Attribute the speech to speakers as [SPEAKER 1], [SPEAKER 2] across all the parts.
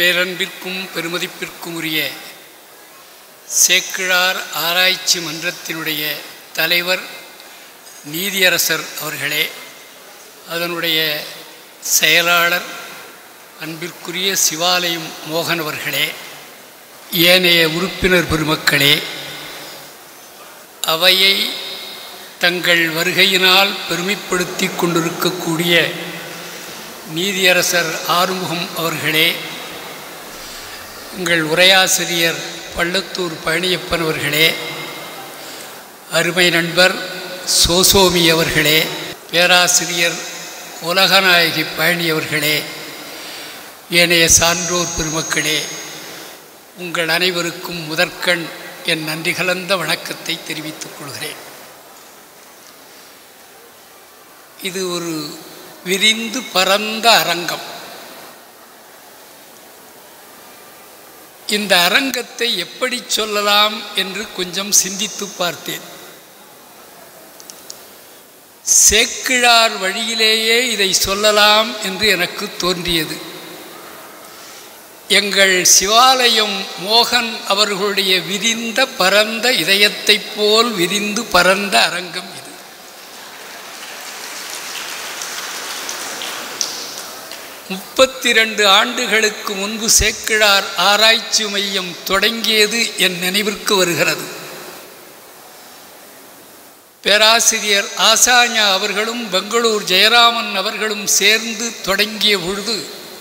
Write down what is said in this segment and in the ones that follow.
[SPEAKER 1] பேரன்பிற்கும் பெருமதிப்பிற்கும் உரிய சேக்கிழார் ஆராய்ச்சி மன்றத்தினுடைய தலைவர் நீதியரசர் அவர்களே அதனுடைய செயலாளர் அன்பிற்குரிய சிவாலயம் மோகன் அவர்களே ஏனைய உறுப்பினர் பெருமக்களே அவையை தங்கள் வருகையினால் பெருமைப்படுத்தி கொண்டிருக்கக்கூடிய நீதியரசர் ஆறுமுகம் அவர்களே உங்கள் உரையாசிரியர் பள்ளத்தூர் பழனியப்பன் அவர்களே அருமை நண்பர் சோசோமி அவர்களே பேராசிரியர் உலகநாயகி பழனி அவர்களே ஏனைய சான்றோர் பெருமக்களே உங்கள் அனைவருக்கும் முதற்கண் என் நன்றி கலந்த வணக்கத்தை தெரிவித்துக் கொள்கிறேன் இது ஒரு விரிந்து பரந்த அரங்கம் இந்த அரங்கத்தை எப்படி சொல்லலாம் என்று கொஞ்சம் சிந்தித்து பார்த்தேன் சேக்கிழார் வழியிலேயே இதை சொல்லலாம் என்று எனக்கு தோன்றியது எங்கள் சிவாலயம் மோகன் அவர்களுடைய விரிந்த பரந்த இதயத்தைப் போல் விரிந்து பரந்த அரங்கம் இது முப்பத்தி ரெண்டு ஆண்டுகளுக்கு முன்பு சேக்கிழார் ஆராய்ச்சி மையம் தொடங்கியது என் நினைவிற்கு வருகிறது பேராசிரியர் ஆசாஞா அவர்களும் பெங்களூர் ஜெயராமன் அவர்களும் சேர்ந்து தொடங்கிய பொழுது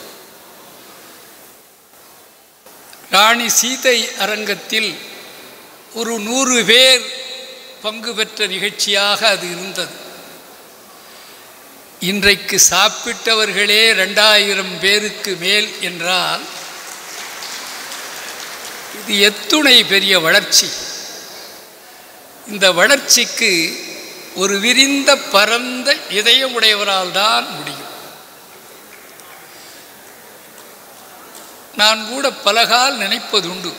[SPEAKER 1] ராணி சீதை அரங்கத்தில் ஒரு நூறு பேர் பங்கு பெற்ற நிகழ்ச்சியாக அது இருந்தது இன்றைக்கு சாப்பிட்டவர்களே ரெண்டாயிரம் பேருக்கு மேல் என்றால் இது எத்துணை பெரிய வளர்ச்சி இந்த வளர்ச்சிக்கு ஒரு விரிந்த பரந்த இதயமுடையவரால் தான் முடியும் நான் கூட பலகால் நினைப்பதுண்டு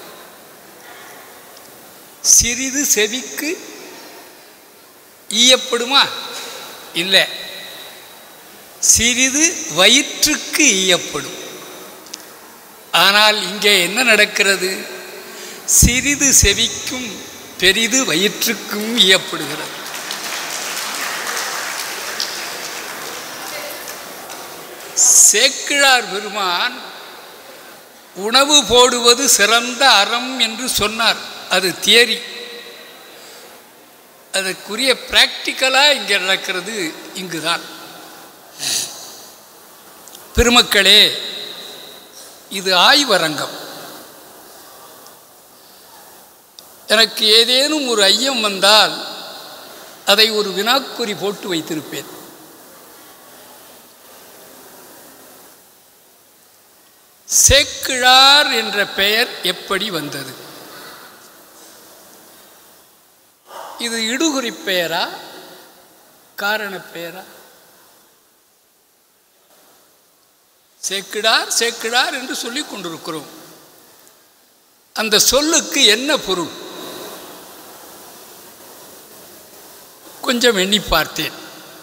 [SPEAKER 1] சிறிது செவிக்கு ஈயப்படுமா இல்லை சிறிது வயிற்றுக்கு ஈயப்படும் ஆனால் இங்கே என்ன நடக்கிறது சிறிது செவிக்கும் பெரிது வயிற்றுக்கும் ஈயப்படுகிறது சேக்கிழார் பெருமான் உணவு போடுவது சிறந்த அறம் என்று சொன்னார் அது தியரி அதற்குரிய பிராக்டிக்கலாக இங்கே நடக்கிறது இங்குதான் பெருமக்களே இது ஆய்வரங்கம் எனக்கு ஏதேனும் ஒரு ஐயம் வந்தால் அதை ஒரு வினாக்குறி போட்டு வைத்திருப்பேன் சேக்கிழார் என்ற பெயர் எப்படி வந்தது இது இடுகுறி பெயரா காரண பெயரா சேக்கிடார் சேக்கிடார் என்று சொல்லிக் கொண்டிருக்கிறோம் அந்த சொல்லுக்கு என்ன பொருள் கொஞ்சம் எண்ணி பார்த்தேன்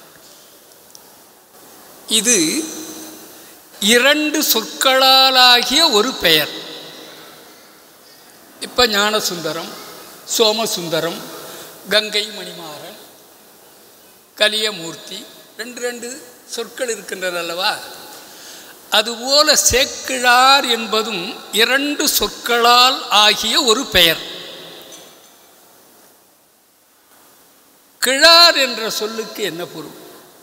[SPEAKER 1] இது இரண்டு சொற்களாலாகிய ஒரு பெயர் இப்போ ஞானசுந்தரம் சோமசுந்தரம் கங்கை மணிமாறன் கலியமூர்த்தி ரெண்டு ரெண்டு சொற்கள் இருக்கின்றன அல்லவா அதுபோல சேக்கிழார் என்பதும் இரண்டு சொற்களால் ஆகிய ஒரு பெயர் கிழார் என்ற சொல்லுக்கு என்ன பொருள்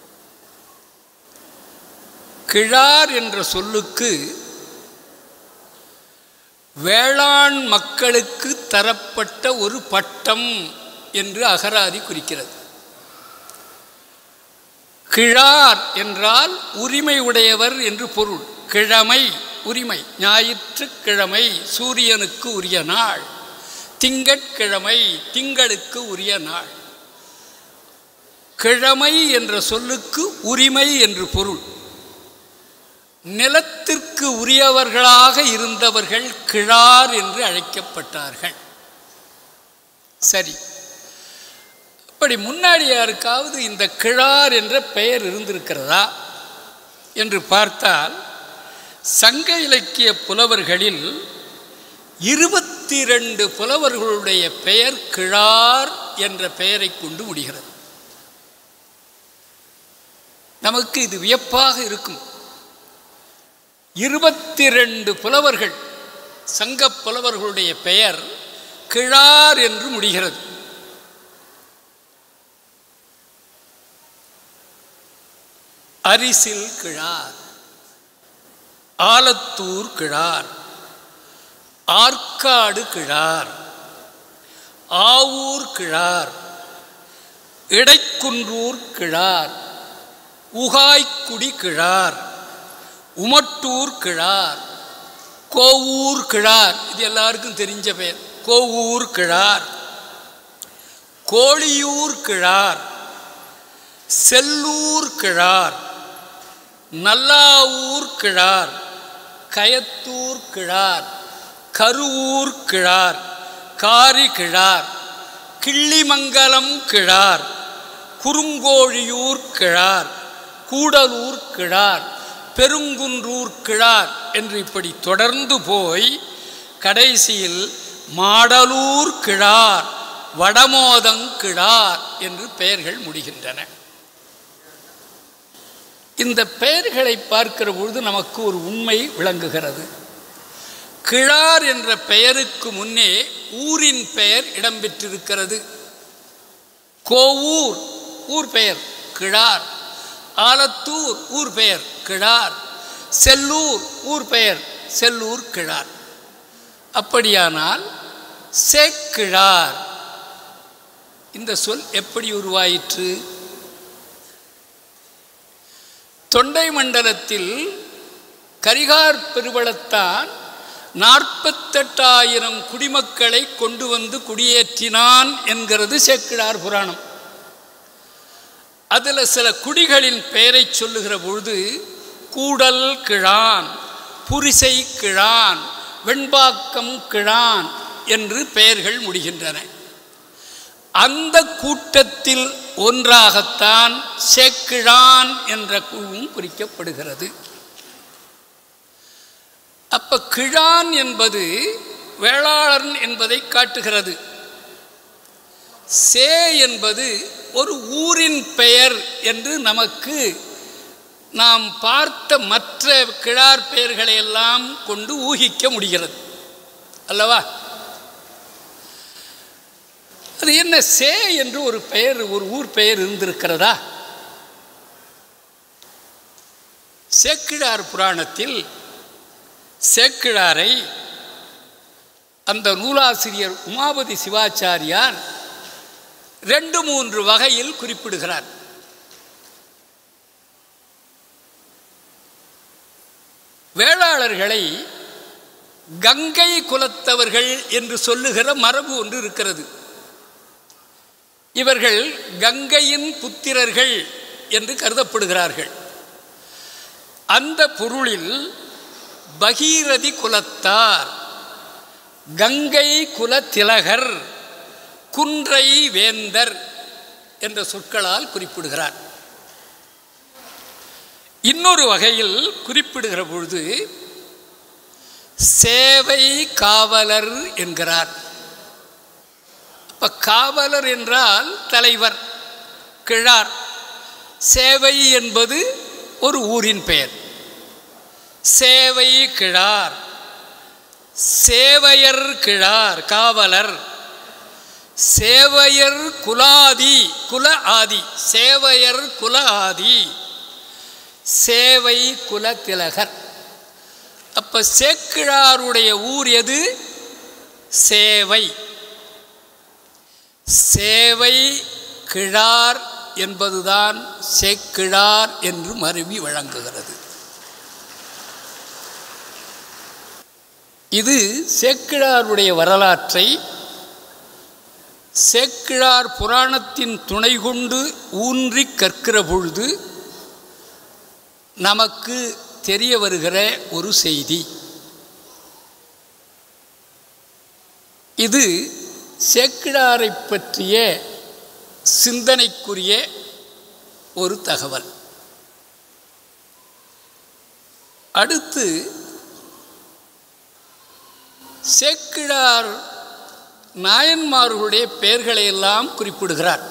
[SPEAKER 1] கிழார் என்ற சொல்லுக்கு வேளாண் மக்களுக்கு தரப்பட்ட ஒரு பட்டம் என்று அகராதி குறிக்கிறது கிழார் என்றால் உரிமை உடையவர் என்று பொருள் கிழமை உரிமை ஞாயிற்றுக்கிழமை சூரியனுக்கு உரிய நாள் திங்கட்கிழமை திங்களுக்கு உரிய நாள் கிழமை என்ற சொல்லுக்கு உரிமை என்று பொருள் நிலத்திற்கு உரியவர்களாக இருந்தவர்கள் கிழார் என்று அழைக்கப்பட்டார்கள் சரி அப்படி முன்னாடி யாருக்காவது இந்த கிழார் என்ற பெயர் இருந்திருக்கிறதா என்று பார்த்தால் சங்க இலக்கிய புலவர்களில் இருபத்தி ரெண்டு புலவர்களுடைய பெயர் கிழார் என்ற பெயரை கொண்டு முடிகிறது நமக்கு இது வியப்பாக இருக்கும் இருபத்தி ரெண்டு புலவர்கள் சங்க புலவர்களுடைய பெயர் கிழார் என்று முடிகிறது அரிசில் கிழார் ஆலத்தூர் கிழார் ஆற்காடு கிழார் ஆவூர் கிழார் இடைக்குன்றூர் கிழார் உகாய்க்குடி கிழார் உமட்டூர் கிழார் கோவூர் கிழார் இது எல்லாருக்கும் தெரிஞ்ச பெயர் கோவூர் கிழார் கோழியூர் கிழார் செல்லூர் கிழார் நல்லாவூர் கிழார் கயத்தூர் கிழார் கருவூர் கிழார் காரி கிழார் கிள்ளிமங்கலம் கிழார் குறுங்கோழியூர் கிழார் கூடலூர் கிழார் பெருங்குன்றூர் கிழார் என்று இப்படி தொடர்ந்து போய் கடைசியில் மாடலூர் கிழார் வடமோதங்கிழார் என்று பெயர்கள் முடிகின்றன இந்த பெயர்களை பார்க்கிற பொழுது நமக்கு ஒரு உண்மை விளங்குகிறது கிழார் என்ற பெயருக்கு முன்னே ஊரின் பெயர் இடம்பெற்றிருக்கிறது கோவூர் ஊர் பெயர் கிழார் ஆலத்தூர் ஊர் பெயர் கிழார் செல்லூர் ஊர் பெயர் செல்லூர் கிழார் அப்படியானால் சேக்கிழார் இந்த சொல் எப்படி உருவாயிற்று தொண்டை மண்டலத்தில் கரிகார் பெருவளத்தான் நாற்பத்தெட்டாயிரம் குடிமக்களை கொண்டு வந்து குடியேற்றினான் என்கிறது சேக்கிழார் புராணம் அதில் சில குடிகளின் பெயரை சொல்லுகிற பொழுது கூடல் கிழான் புரிசை கிழான் வெண்பாக்கம் கிழான் என்று பெயர்கள் முடிகின்றன அந்த கூட்டத்தில் ஒன்றாகத்தான் சேக்கிழான் என்ற குழுவும் குறிக்கப்படுகிறது அப்ப கிழான் என்பது வேளாளன் என்பதை காட்டுகிறது சே என்பது ஒரு ஊரின் பெயர் என்று நமக்கு நாம் பார்த்த மற்ற கிழார் பெயர்களை எல்லாம் கொண்டு ஊகிக்க முடிகிறது அல்லவா அது என்ன சே என்று ஒரு பெயர் ஒரு ஊர் பெயர் இருந்திருக்கிறதா சேக்கிழார் புராணத்தில் சேக்கிழாரை அந்த நூலாசிரியர் உமாபதி சிவாச்சாரியார் ரெண்டு மூன்று வகையில் குறிப்பிடுகிறார் வேளாளர்களை கங்கை குலத்தவர்கள் என்று சொல்லுகிற மரபு ஒன்று இருக்கிறது இவர்கள் கங்கையின் புத்திரர்கள் என்று கருதப்படுகிறார்கள் அந்த பொருளில் பகீரதி குலத்தார் கங்கை குல திலகர் குன்றை வேந்தர் என்ற சொற்களால் குறிப்பிடுகிறார் இன்னொரு வகையில் குறிப்பிடுகிற பொழுது சேவை காவலர் என்கிறார் இப்போ காவலர் என்றால் தலைவர் கிழார் சேவை என்பது ஒரு ஊரின் பெயர் சேவை கிழார் சேவையர் கிழார் காவலர் சேவையர் குலாதி குல ஆதி சேவையர் குல ஆதி சேவை குல திலகர் அப்ப சேக்கிழாருடைய ஊர் எது சேவை சேவை கிழார் என்பதுதான் சேக்கிழார் என்று மருவி வழங்குகிறது இது சேக்கிழாருடைய வரலாற்றை சேக்கிழார் புராணத்தின் துணை கொண்டு ஊன்றி கற்கிற பொழுது நமக்கு தெரிய வருகிற ஒரு செய்தி இது சேக்கிழாரை பற்றிய சிந்தனைக்குரிய ஒரு தகவல் அடுத்து சேக்கிழார் நாயன்மார்களுடைய பெயர்களை எல்லாம் குறிப்பிடுகிறார்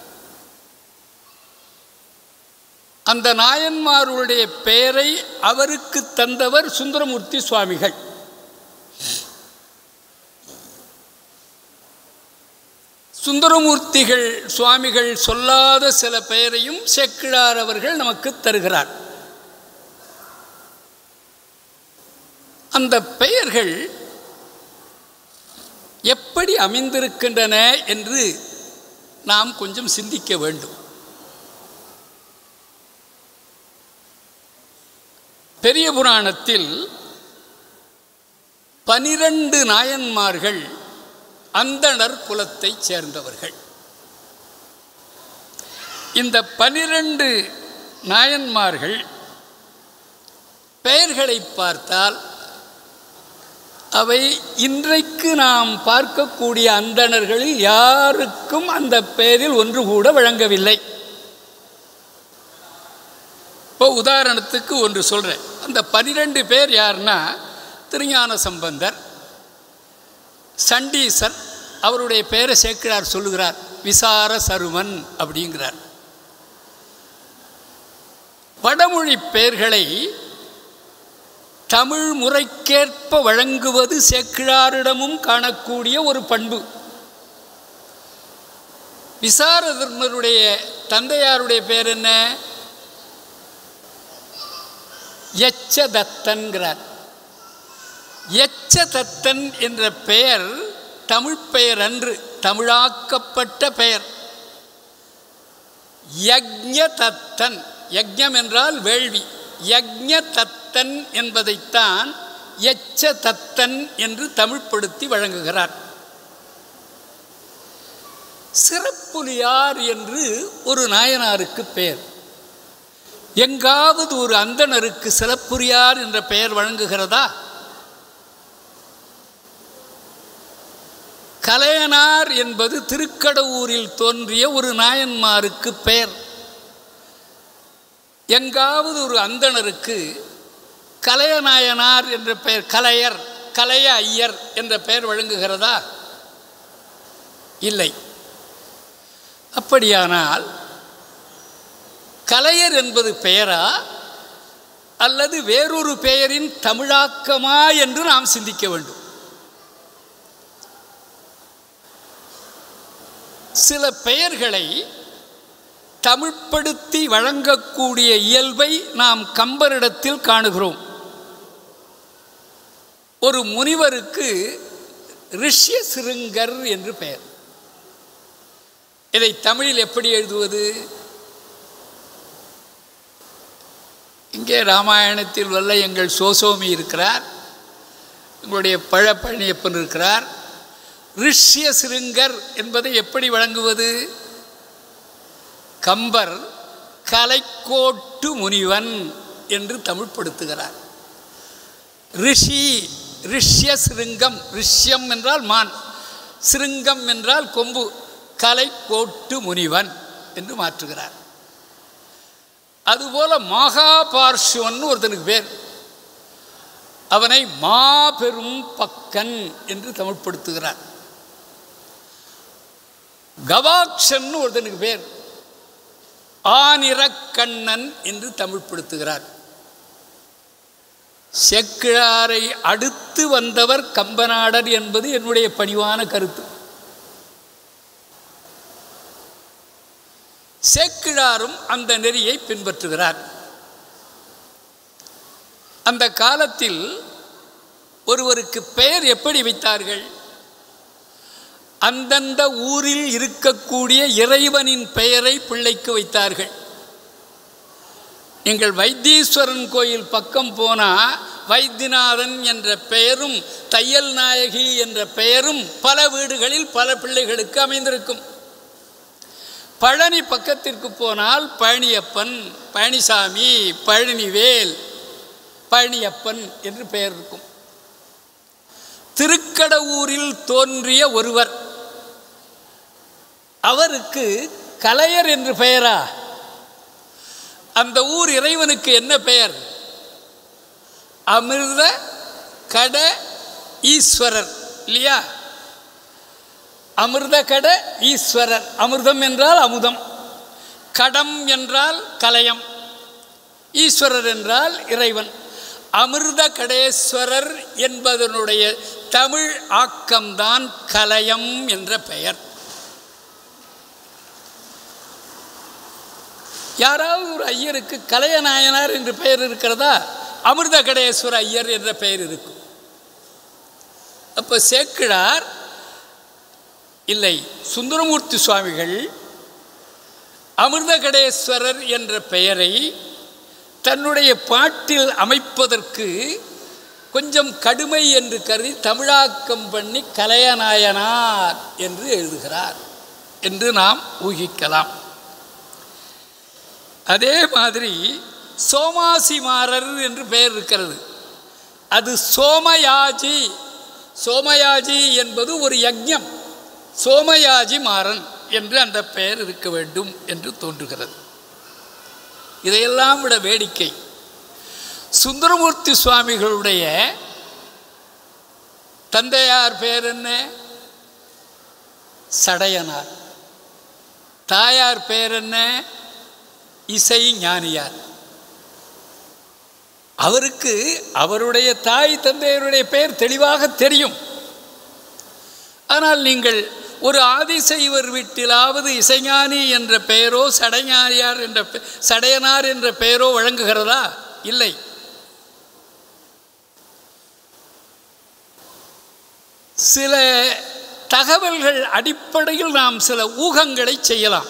[SPEAKER 1] அந்த நாயன்மார்களுடைய பெயரை அவருக்கு தந்தவர் சுந்தரமூர்த்தி சுவாமிகள் சுந்தரமூர்த்திகள் சுவாமிகள் சொல்லாத சில பெயரையும் சேக்கிழார் அவர்கள் நமக்கு தருகிறார் அந்த பெயர்கள் எப்படி அமைந்திருக்கின்றன என்று நாம் கொஞ்சம் சிந்திக்க வேண்டும் பெரிய புராணத்தில் பனிரெண்டு நாயன்மார்கள் அந்தணர் குலத்தைச் சேர்ந்தவர்கள் இந்த பனிரெண்டு நாயன்மார்கள் பெயர்களை பார்த்தால் அவை இன்றைக்கு நாம் பார்க்கக்கூடிய அந்தணர்களில் யாருக்கும் அந்த பெயரில் ஒன்று கூட வழங்கவில்லை இப்போ உதாரணத்துக்கு ஒன்று சொல்கிறேன் அந்த பனிரெண்டு பேர் யாருன்னா திருஞான சம்பந்தர் சண்டீசர் அவருடைய பெயரை சேக்கிழார் சொல்லுகிறார் விசார சருமன் அப்படிங்கிறார் வடமொழி பெயர்களை தமிழ் முறைக்கேற்ப வழங்குவது சேக்கிழாரிடமும் காணக்கூடிய ஒரு பண்பு விசாரதர்மருடைய தந்தையாருடைய பேர் என்ன எச்சதத்தன்கிறார் எச்சதத்தன் என்ற பெயர் தமிழ் பெயர் அன்று தமிழாக்கப்பட்ட பெயர் யக்ஞதத்தன் யக்ஞம் என்றால் வேள்வி யக்ஞதத்தன் என்பதைத்தான் எச்சதத்தன் என்று தமிழ்ப்படுத்தி வழங்குகிறார் சிறப்புலியார் என்று ஒரு நாயனாருக்கு பெயர் எங்காவது ஒரு அந்தணருக்கு சிறப்புரியார் என்ற பெயர் வழங்குகிறதா கலையனார் என்பது திருக்கடவூரில் தோன்றிய ஒரு நாயன்மாருக்கு பெயர் எங்காவது ஒரு அந்தணருக்கு கலையநாயனார் என்ற பெயர் கலையர் கலைய ஐயர் என்ற பெயர் வழங்குகிறதா இல்லை அப்படியானால் கலையர் என்பது பெயரா அல்லது வேறொரு பெயரின் தமிழாக்கமா என்று நாம் சிந்திக்க வேண்டும் சில பெயர்களை தமிழ்ப்படுத்தி வழங்கக்கூடிய இயல்பை நாம் கம்பரிடத்தில் காணுகிறோம் ஒரு முனிவருக்கு ரிஷ்ய சிருங்கர் என்று பெயர் இதை தமிழில் எப்படி எழுதுவது இங்கே ராமாயணத்தில் வல்ல எங்கள் சோசோமி இருக்கிறார் எங்களுடைய பழப்பழனியப்பன் இருக்கிறார் ரிஷ்ய சிருங்கர் என்பதை எப்படி வழங்குவது கம்பர் கலைக்கோட்டு முனிவன் என்று தமிழ்படுத்துகிறார் ரிஷி ரிஷ்ய சிருங்கம் ரிஷ்யம் என்றால் மான் சிருங்கம் என்றால் கொம்பு கலைக்கோட்டு முனிவன் என்று மாற்றுகிறார் அதுபோல மகாபார்ஷுவன் ஒருத்தனுக்கு பேர் அவனை மாபெரும் பக்கன் என்று தமிழ்படுத்துகிறார் கவாக்ஷன் ஒருத்தனுக்கு பேர் ஆனிரக்கண்ணன் என்று தமிழ்படுத்துகிறார் செக்கிழாரை அடுத்து வந்தவர் கம்பநாடர் என்பது என்னுடைய பணிவான கருத்து சேக்கிழாரும் அந்த நெறியை பின்பற்றுகிறார் அந்த காலத்தில் ஒருவருக்கு பெயர் எப்படி வைத்தார்கள் அந்தந்த ஊரில் இருக்கக்கூடிய இறைவனின் பெயரை பிள்ளைக்கு வைத்தார்கள் நீங்கள் வைத்தீஸ்வரன் கோயில் பக்கம் போனால் வைத்தியநாதன் என்ற பெயரும் தையல் நாயகி என்ற பெயரும் பல வீடுகளில் பல பிள்ளைகளுக்கு அமைந்திருக்கும் பழனி பக்கத்திற்கு போனால் பழனியப்பன் பழனிசாமி பழனிவேல் பழனியப்பன் என்று பெயர் இருக்கும் திருக்கடவூரில் தோன்றிய ஒருவர் அவருக்கு கலையர் என்று பெயரா அந்த ஊர் இறைவனுக்கு என்ன பெயர் அமிர்த கட ஈஸ்வரர் இல்லையா அமிர்த கட ஈஸ்வரர் அமிர்தம் என்றால் அமுதம் கடம் என்றால் கலயம் ஈஸ்வரர் என்றால் இறைவன் அமிர்த கடேஸ்வரர் என்பதனுடைய தமிழ் ஆக்கம்தான் கலயம் என்ற பெயர் யாராவது ஒரு ஐயருக்கு கலையநாயனார் என்று பெயர் இருக்கிறதா அமிர்த கடேஸ்வர ஐயர் என்ற பெயர் இருக்கும் அப்போ சேக்கிழார் இல்லை சுந்தரமூர்த்தி சுவாமிகள் அமிர்த கடேஸ்வரர் என்ற பெயரை தன்னுடைய பாட்டில் அமைப்பதற்கு கொஞ்சம் கடுமை என்று கருதி தமிழாக்கம் பண்ணி கலையநாயனார் என்று எழுதுகிறார் என்று நாம் ஊகிக்கலாம் அதே மாதிரி சோமாசிமாரர் என்று பெயர் இருக்கிறது அது சோமயாஜி சோமயாஜி என்பது ஒரு யஜ்ஞம் சோமயாஜி மாறன் என்று அந்த பெயர் இருக்க வேண்டும் என்று தோன்றுகிறது இதையெல்லாம் விட வேடிக்கை சுந்தரமூர்த்தி சுவாமிகளுடைய தந்தையார் பெயர் என்ன சடையனார் தாயார் பெயர் என்ன இசை ஞானியார் அவருக்கு அவருடைய தாய் தந்தையருடைய பெயர் தெளிவாக தெரியும் ஆனால் நீங்கள் ஒரு ஆதிசைவர் வீட்டிலாவது இசைஞானி என்ற பெயரோ சடைஞானியார் என்ற பெ- சடையனார் என்ற பெயரோ வழங்குகிறதா இல்லை சில தகவல்கள் அடிப்படையில் நாம் சில ஊகங்களை செய்யலாம்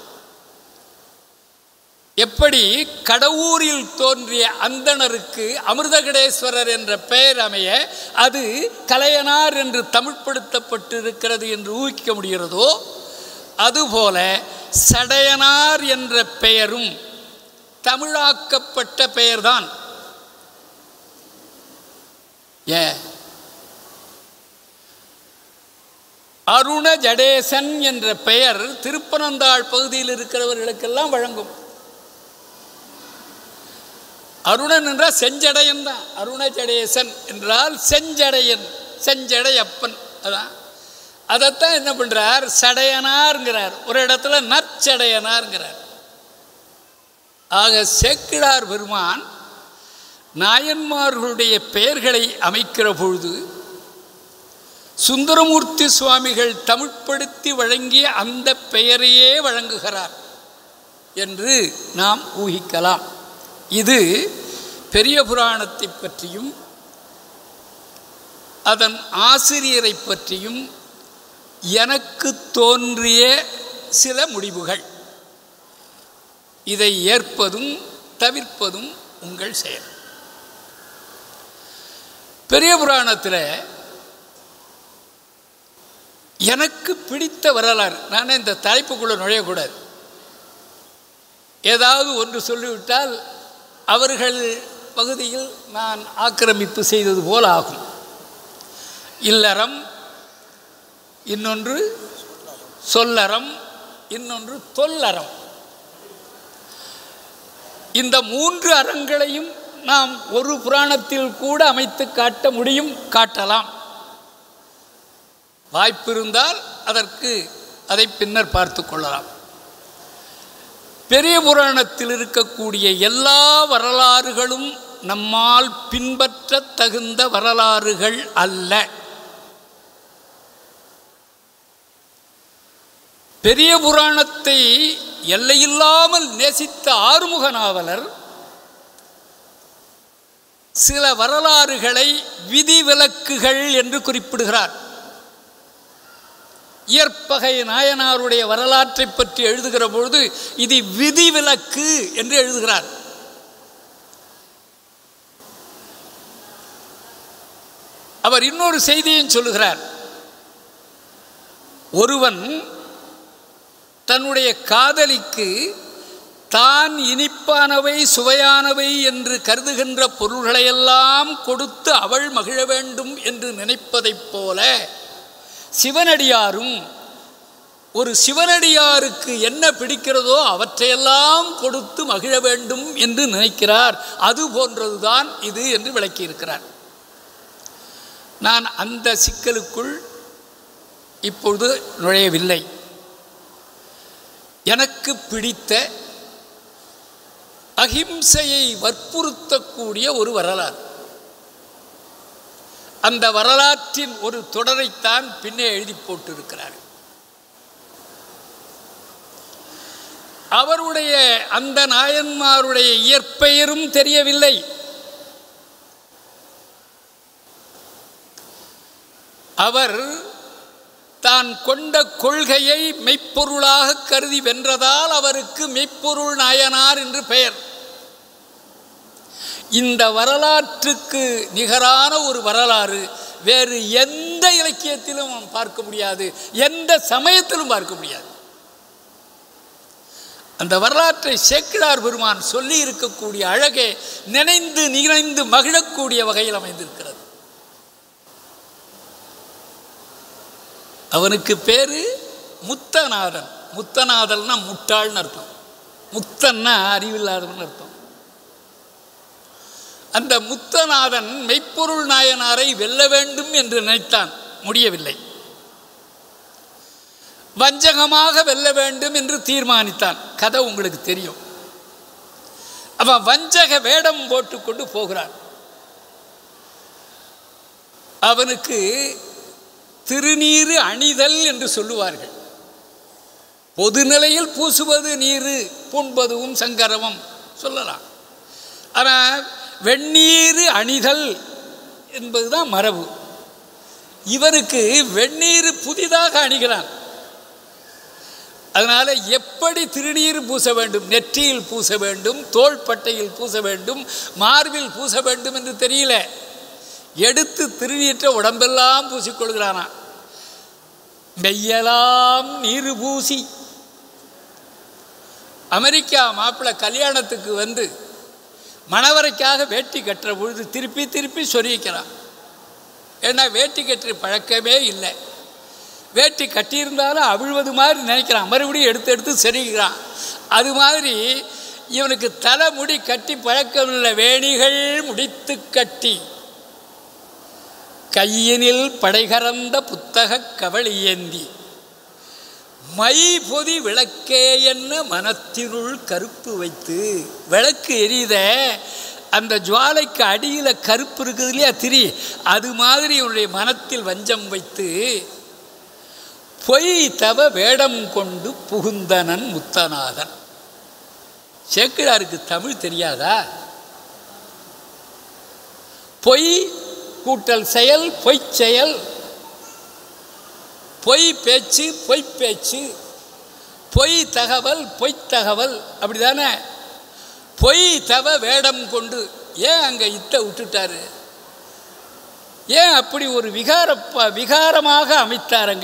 [SPEAKER 1] எப்படி கடவுரில் தோன்றிய அந்தணருக்கு அமிர்தகடேஸ்வரர் என்ற பெயர் அமைய அது கலையனார் என்று தமிழ்படுத்தப்பட்டிருக்கிறது என்று ஊகிக்க முடிகிறதோ அதுபோல சடையனார் என்ற பெயரும் தமிழாக்கப்பட்ட பெயர்தான் ஏன் அருண ஜடேசன் என்ற பெயர் திருப்பனந்தாள் பகுதியில் இருக்கிறவர்களுக்கெல்லாம் வழங்கும் அருணன் என்றால் செஞ்சடையன் தான் அருண ஜடேசன் என்றால் செஞ்சடையன் செஞ்சடையப்பன் அதான் அதைத்தான் என்ன பண்ணுறார் சடையனார்ங்கிறார் ஒரு இடத்துல நற்சடையனார்ங்கிறார் ஆக சேக்கிழார் பெருமான் நாயன்மார்களுடைய பெயர்களை அமைக்கிற பொழுது சுந்தரமூர்த்தி சுவாமிகள் தமிழ்ப்படுத்தி வழங்கிய அந்த பெயரையே வழங்குகிறார் என்று நாம் ஊகிக்கலாம் இது பெரிய புராணத்தை பற்றியும் அதன் ஆசிரியரை பற்றியும் எனக்கு தோன்றிய சில முடிவுகள் இதை ஏற்பதும் தவிர்ப்பதும் உங்கள் செயல் பெரிய புராணத்தில் எனக்கு பிடித்த வரலாறு நான் இந்த தலைப்புக்குள்ளே நுழையக்கூடாது ஏதாவது ஒன்று சொல்லிவிட்டால் அவர்கள் பகுதியில் நான் ஆக்கிரமிப்பு செய்தது போல் ஆகும் இல்லறம் இன்னொன்று சொல்லறம் இன்னொன்று தொல்லறம் இந்த மூன்று அறங்களையும் நாம் ஒரு புராணத்தில் கூட அமைத்து காட்ட முடியும் காட்டலாம் வாய்ப்பிருந்தால் அதற்கு அதை பின்னர் பார்த்து கொள்ளலாம் பெரிய புராணத்தில் இருக்கக்கூடிய எல்லா வரலாறுகளும் நம்மால் பின்பற்றத் தகுந்த வரலாறுகள் அல்ல பெரிய புராணத்தை எல்லையில்லாமல் நேசித்த ஆறுமுக நாவலர் சில வரலாறுகளை விதிவிலக்குகள் என்று குறிப்பிடுகிறார் இயற்பகை நாயனாருடைய வரலாற்றை பற்றி எழுதுகிற பொழுது இது விதிவிலக்கு என்று எழுதுகிறார் அவர் இன்னொரு செய்தியும் சொல்லுகிறார் ஒருவன் தன்னுடைய காதலிக்கு தான் இனிப்பானவை சுவையானவை என்று கருதுகின்ற பொருள்களையெல்லாம் கொடுத்து அவள் மகிழ வேண்டும் என்று நினைப்பதைப் போல சிவனடியாரும் ஒரு சிவனடியாருக்கு என்ன பிடிக்கிறதோ அவற்றையெல்லாம் கொடுத்து மகிழ வேண்டும் என்று நினைக்கிறார் அது போன்றதுதான் இது என்று விளக்கியிருக்கிறார் நான் அந்த சிக்கலுக்குள் இப்பொழுது நுழையவில்லை எனக்கு பிடித்த அகிம்சையை வற்புறுத்தக்கூடிய ஒரு வரலாறு அந்த வரலாற்றின் ஒரு தொடரைத்தான் பின்னே எழுதி போட்டிருக்கிறார் அவருடைய அந்த நாயன்மாருடைய இயற்பெயரும் தெரியவில்லை அவர் தான் கொண்ட கொள்கையை மெய்ப்பொருளாக கருதி வென்றதால் அவருக்கு மெய்ப்பொருள் நாயனார் என்று பெயர் இந்த வரலாற்றுக்கு நிகரான ஒரு வரலாறு வேறு எந்த இலக்கியத்திலும் நாம் பார்க்க முடியாது எந்த சமயத்திலும் பார்க்க முடியாது அந்த வரலாற்றை சேக்கிழார் பெருமான் சொல்லி இருக்கக்கூடிய அழகே நினைந்து நினைந்து மகிழக்கூடிய வகையில் அமைந்திருக்கிறது அவனுக்கு பேரு முத்தநாதன் முத்தநாதல்னா முட்டாள்னு அர்த்தம் முத்தன்னா அறிவில்லாதவன் அர்த்தம் அந்த முத்தநாதன் மெய்ப்பொருள் நாயனாரை வெல்ல வேண்டும் என்று நினைத்தான் முடியவில்லை வஞ்சகமாக வெல்ல வேண்டும் என்று தீர்மானித்தான் கதை உங்களுக்கு தெரியும் அவன் வஞ்சக வேடம் போட்டுக்கொண்டு போகிறான் அவனுக்கு திருநீரு அணிதல் என்று சொல்லுவார்கள் பொதுநிலையில் பூசுவது நீரு பூண்பதுவும் சங்கரமும் சொல்லலாம் ஆனால் வெந்நீர் அணிதல் என்பதுதான் மரபு இவனுக்கு வெந்நீர் புதிதாக அணிகிறான் அதனால் எப்படி திருநீர் பூச வேண்டும் நெற்றியில் பூச வேண்டும் தோள்பட்டையில் பூச வேண்டும் மார்பில் பூச வேண்டும் என்று தெரியல எடுத்து திருநீற்ற உடம்பெல்லாம் பூசிக்கொள்கிறானா மெய்யலாம் நீர் பூசி அமெரிக்கா மாப்பிள்ளை கல்யாணத்துக்கு வந்து மணவரைக்காக வேட்டி கட்டுற பொழுது திருப்பி திருப்பி சொரிக்கிறான் ஏன்னா வேட்டி கட்டுற பழக்கமே இல்லை வேட்டி கட்டியிருந்தாலும் அவிழ்வது மாதிரி நினைக்கிறான் மறுபடியும் எடுத்து எடுத்து செருகிறான் அது மாதிரி இவனுக்கு தலைமுடி கட்டி பழக்கம் இல்லை வேணிகள் முடித்து கட்டி கையினில் படைகறந்த புத்தக கவளி ஏந்தி மை பொதி விளக்கே என்ன மனத்தினுள் கருப்பு வைத்து விளக்கு எரியுத அந்த ஜுவாலைக்கு அடியில் கருப்பு இருக்குது இல்லையா திரி அது மாதிரி இவனுடைய மனத்தில் வஞ்சம் வைத்து பொய் தவ வேடம் கொண்டு புகுந்தனன் முத்தநாதன் சேக்கிழாருக்கு தமிழ் தெரியாதா பொய் கூட்டல் செயல் பொய்ச் செயல் பொய் பேச்சு பொய் பேச்சு பொய் தகவல் பொய் தகவல் அப்படிதானே பொய் தவ வேடம் கொண்டு ஏன் அங்கே இத்த விட்டுட்டாரு ஏன் அப்படி ஒரு விகார விகாரமாக அமைத்தாருங்க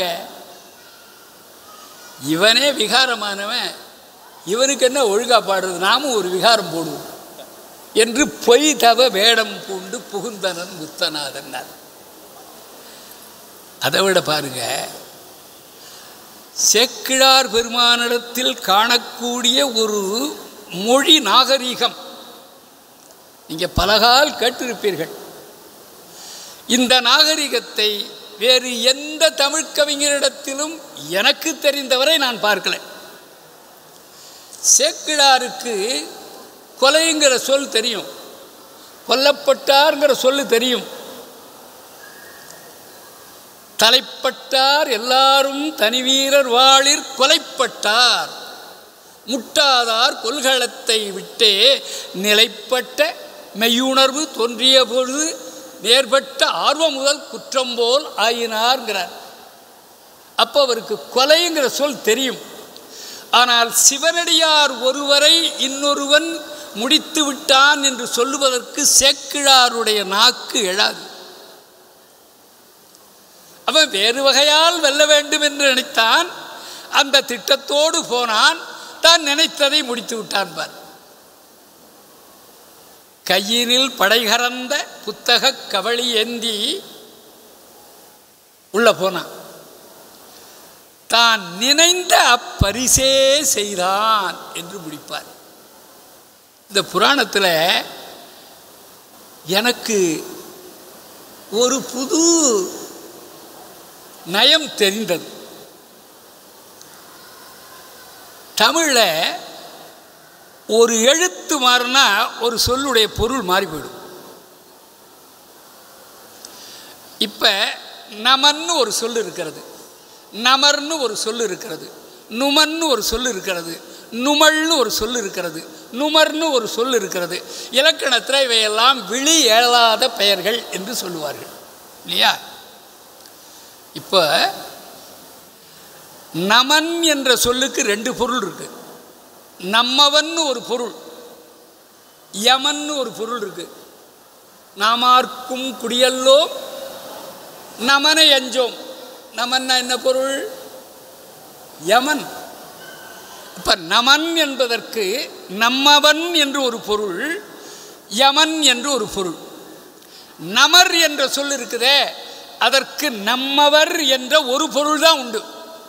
[SPEAKER 1] இவனே விகாரமானவன் இவனுக்கு என்ன ஒழுங்கா பாடுறது நாமும் ஒரு விகாரம் போடுவோம் என்று பொய் தவ வேடம் பூண்டு புகுந்தனன் முத்தநாதன்னார் அதை விட பாருங்க சேக்கிழார் பெருமானிடத்தில் காணக்கூடிய ஒரு மொழி நாகரீகம் நீங்கள் பலகால் கேட்டிருப்பீர்கள் இந்த நாகரிகத்தை வேறு எந்த தமிழ் கவிஞரிடத்திலும் எனக்கு தெரிந்தவரை நான் பார்க்கல சேக்கிழாருக்கு கொலைங்கிற சொல் தெரியும் கொல்லப்பட்டார்ங்கிற சொல்லு தெரியும் தலைப்பட்டார் எல்லாரும் தனிவீரர் வாளிர் கொலைப்பட்டார் முட்டாதார் கொள்களத்தை விட்டே நிலைப்பட்ட மெய்யுணர்வு தோன்றிய பொழுது நேர்பட்ட ஆர்வம் முதல் குற்றம் போல் ஆயினார்ங்கிறார் அப்போ அவருக்கு கொலைங்கிற சொல் தெரியும் ஆனால் சிவனடியார் ஒருவரை இன்னொருவன் முடித்து விட்டான் என்று சொல்லுவதற்கு சேக்கிழாருடைய நாக்கு எழாது அவன் வேறு வகையால் வெல்ல வேண்டும் என்று நினைத்தான் அந்த திட்டத்தோடு போனான் தான் நினைத்ததை முடித்து விட்டான் பார் கையினில் படைகறந்த புத்தக கவளி ஏந்தி உள்ள போனான் தான் நினைந்த அப்பரிசே செய்தான் என்று முடிப்பார் இந்த புராணத்தில் எனக்கு ஒரு புது நயம் தெரிந்தது தமிழில் ஒரு எழுத்து மாறினா ஒரு சொல்லுடைய பொருள் மாறி போயிடும் இப்போ நமன்னு ஒரு சொல் இருக்கிறது நமர்னு ஒரு சொல் இருக்கிறது நுமன்னு ஒரு சொல் இருக்கிறது நுமல்னு ஒரு சொல் இருக்கிறது நுமர்னு ஒரு சொல் இருக்கிறது இலக்கணத்தில் இவையெல்லாம் விழி ஏழாத பெயர்கள் என்று சொல்லுவார்கள் இல்லையா இப்போ நமன் என்ற சொல்லுக்கு ரெண்டு பொருள் இருக்கு நம்மவன்னு ஒரு பொருள் யமன்னு ஒரு பொருள் இருக்கு நாமார்க்கும் குடியல்லோம் நமனை அஞ்சோம் நமன்னா என்ன பொருள் யமன் இப்போ நமன் என்பதற்கு நம்மவன் என்று ஒரு பொருள் யமன் என்று ஒரு பொருள் நமர் என்ற சொல் இருக்குதே அதற்கு நம்மவர் என்ற ஒரு பொருள் தான் உண்டு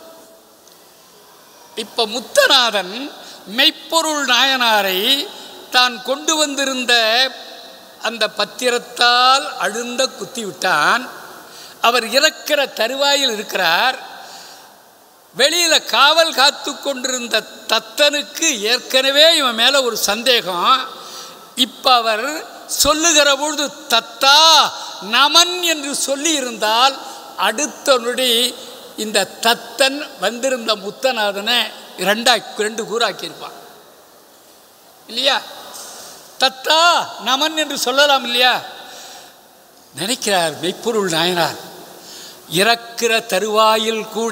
[SPEAKER 1] இப்போ முத்தநாதன் மெய்ப்பொருள் நாயனாரை தான் கொண்டு வந்திருந்த அந்த பத்திரத்தால் அழுந்த குத்தி விட்டான் அவர் இறக்கிற தருவாயில் இருக்கிறார் வெளியில் காவல் காத்து கொண்டிருந்த தத்தனுக்கு ஏற்கனவே இவன் மேலே ஒரு சந்தேகம் இப்போ அவர் சொல்லுகிற பொழுது தத்தா நமன் என்று சொல்லி இருந்தால் அடுத்த நொடி இந்த தத்தன் வந்திருந்த முத்தநாதனை ரெண்டா ரெண்டு கூறாக்கியிருப்பான் இல்லையா தத்தா நமன் என்று சொல்லலாம் இல்லையா நினைக்கிறார் மெய்ப்பொருள் நாயனார் இறக்கிற தருவாயில் கூட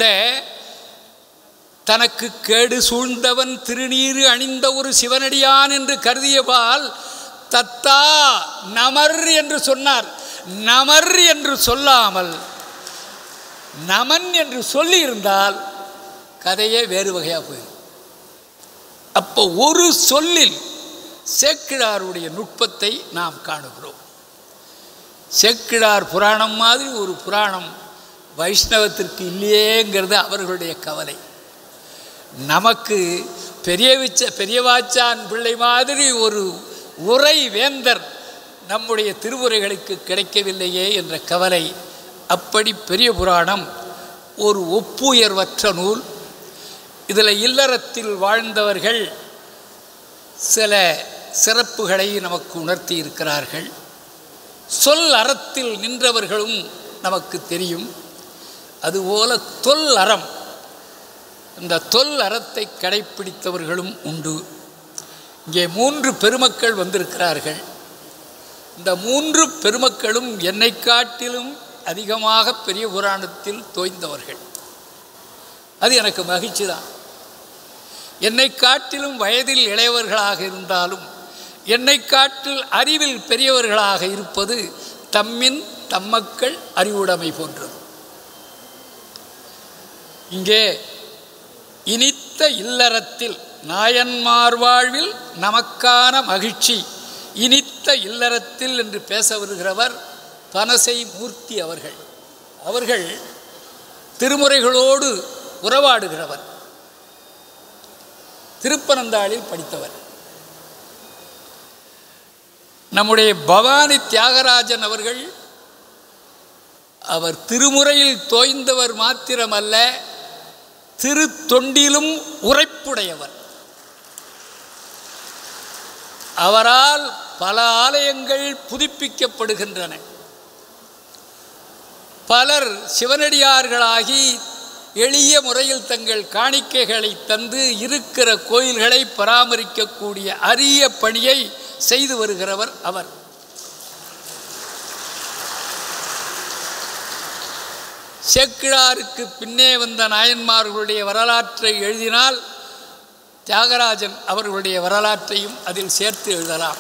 [SPEAKER 1] தனக்கு கேடு சூழ்ந்தவன் திருநீறு அணிந்த ஒரு சிவனடியான் என்று கருதியபால் தத்தா நமர் என்று சொன்னார் நமர் என்று சொல்லாமல் நமன் என்று சொல்லி இருந்தால் கதையே வேறு வகையாக போயிடும் அப்போ ஒரு சொல்லில் சேக்கிழாருடைய நுட்பத்தை நாம் காணுகிறோம் சேக்கிழார் புராணம் மாதிரி ஒரு புராணம் வைஷ்ணவத்திற்கு இல்லையேங்கிறது அவர்களுடைய கவலை நமக்கு பெரிய விச்ச பெரியவாச்சான் பிள்ளை மாதிரி ஒரு உரை வேந்தர் நம்முடைய திருவுரைகளுக்கு கிடைக்கவில்லையே என்ற கவலை அப்படி பெரிய புராணம் ஒரு ஒப்புயர்வற்ற நூல் இதில் இல்லறத்தில் வாழ்ந்தவர்கள் சில சிறப்புகளை நமக்கு உணர்த்தி இருக்கிறார்கள் சொல் அறத்தில் நின்றவர்களும் நமக்கு தெரியும் அதுபோல தொல் அறம் இந்த தொல் அறத்தை கடைப்பிடித்தவர்களும் உண்டு இங்கே மூன்று பெருமக்கள் வந்திருக்கிறார்கள் இந்த மூன்று பெருமக்களும் என்னை காட்டிலும் அதிகமாக பெரிய புராணத்தில் தோய்ந்தவர்கள் அது எனக்கு மகிழ்ச்சி தான் என்னை காட்டிலும் வயதில் இளையவர்களாக இருந்தாலும் என்னை காட்டில் அறிவில் பெரியவர்களாக இருப்பது தம்மின் தம்மக்கள் அறிவுடைமை போன்றது இங்கே இனித்த இல்லறத்தில் நாயன்மார் வாழ்வில் நமக்கான மகிழ்ச்சி இனித்த இல்லறத்தில் என்று பேச வருகிறவர் பனசை மூர்த்தி அவர்கள் அவர்கள் திருமுறைகளோடு உறவாடுகிறவர் திருப்பனந்தாளில் படித்தவர் நம்முடைய பவானி தியாகராஜன் அவர்கள் அவர் திருமுறையில் தோய்ந்தவர் மாத்திரமல்ல திரு தொண்டிலும் உரைப்புடையவர் அவரால் பல ஆலயங்கள் புதுப்பிக்கப்படுகின்றன பலர் சிவனடியார்களாகி எளிய முறையில் தங்கள் காணிக்கைகளை தந்து இருக்கிற கோயில்களை பராமரிக்கக்கூடிய அரிய பணியை செய்து வருகிறவர் அவர் சேக்கிழாருக்கு பின்னே வந்த நாயன்மார்களுடைய வரலாற்றை எழுதினால் தியாகராஜன் அவர்களுடைய வரலாற்றையும் அதில் சேர்த்து எழுதலாம்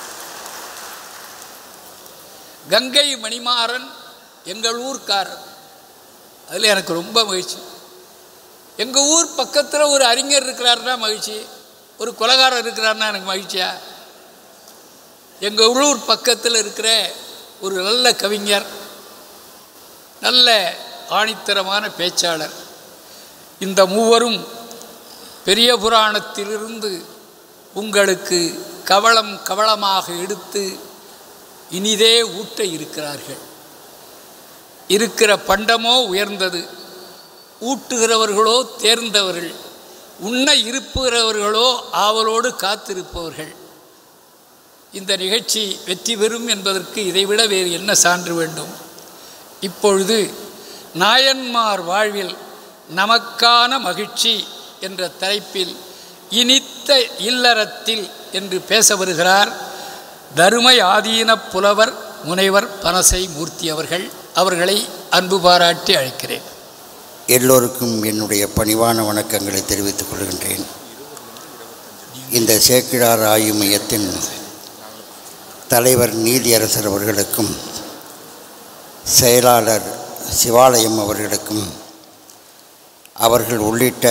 [SPEAKER 1] கங்கை மணிமாறன் எங்கள் ஊர்க்காரர் அதில் எனக்கு ரொம்ப மகிழ்ச்சி எங்கள் ஊர் பக்கத்தில் ஒரு அறிஞர் இருக்கிறாருன்னா மகிழ்ச்சி ஒரு கொலகாரர் இருக்கிறாருன்னா எனக்கு மகிழ்ச்சியா எங்கள் உள்ளூர் பக்கத்தில் இருக்கிற ஒரு நல்ல கவிஞர் நல்ல ஆணித்தரமான பேச்சாளர் இந்த மூவரும் பெரிய புராணத்திலிருந்து உங்களுக்கு கவளம் கவளமாக எடுத்து இனிதே ஊட்ட இருக்கிறார்கள் இருக்கிற பண்டமோ உயர்ந்தது ஊட்டுகிறவர்களோ தேர்ந்தவர்கள் உண்ண இருப்புகிறவர்களோ ஆவலோடு காத்திருப்பவர்கள் இந்த நிகழ்ச்சி வெற்றி பெறும் என்பதற்கு இதைவிட வேறு என்ன சான்று வேண்டும் இப்பொழுது நாயன்மார் வாழ்வில் நமக்கான மகிழ்ச்சி என்ற தலைப்பில் இனித்த இல்லறத்தில் என்று பேச வருகிறார் தருமை ஆதீன புலவர் முனைவர் பனசை மூர்த்தி அவர்கள் அவர்களை அன்பு பாராட்டி அழைக்கிறேன்
[SPEAKER 2] எல்லோருக்கும் என்னுடைய பணிவான வணக்கங்களை தெரிவித்துக் கொள்கின்றேன் இந்த சேக்கிழார் ஆய்வு மையத்தின் தலைவர் நீதியரசர் அவர்களுக்கும் செயலாளர் சிவாலயம் அவர்களுக்கும் அவர்கள் உள்ளிட்ட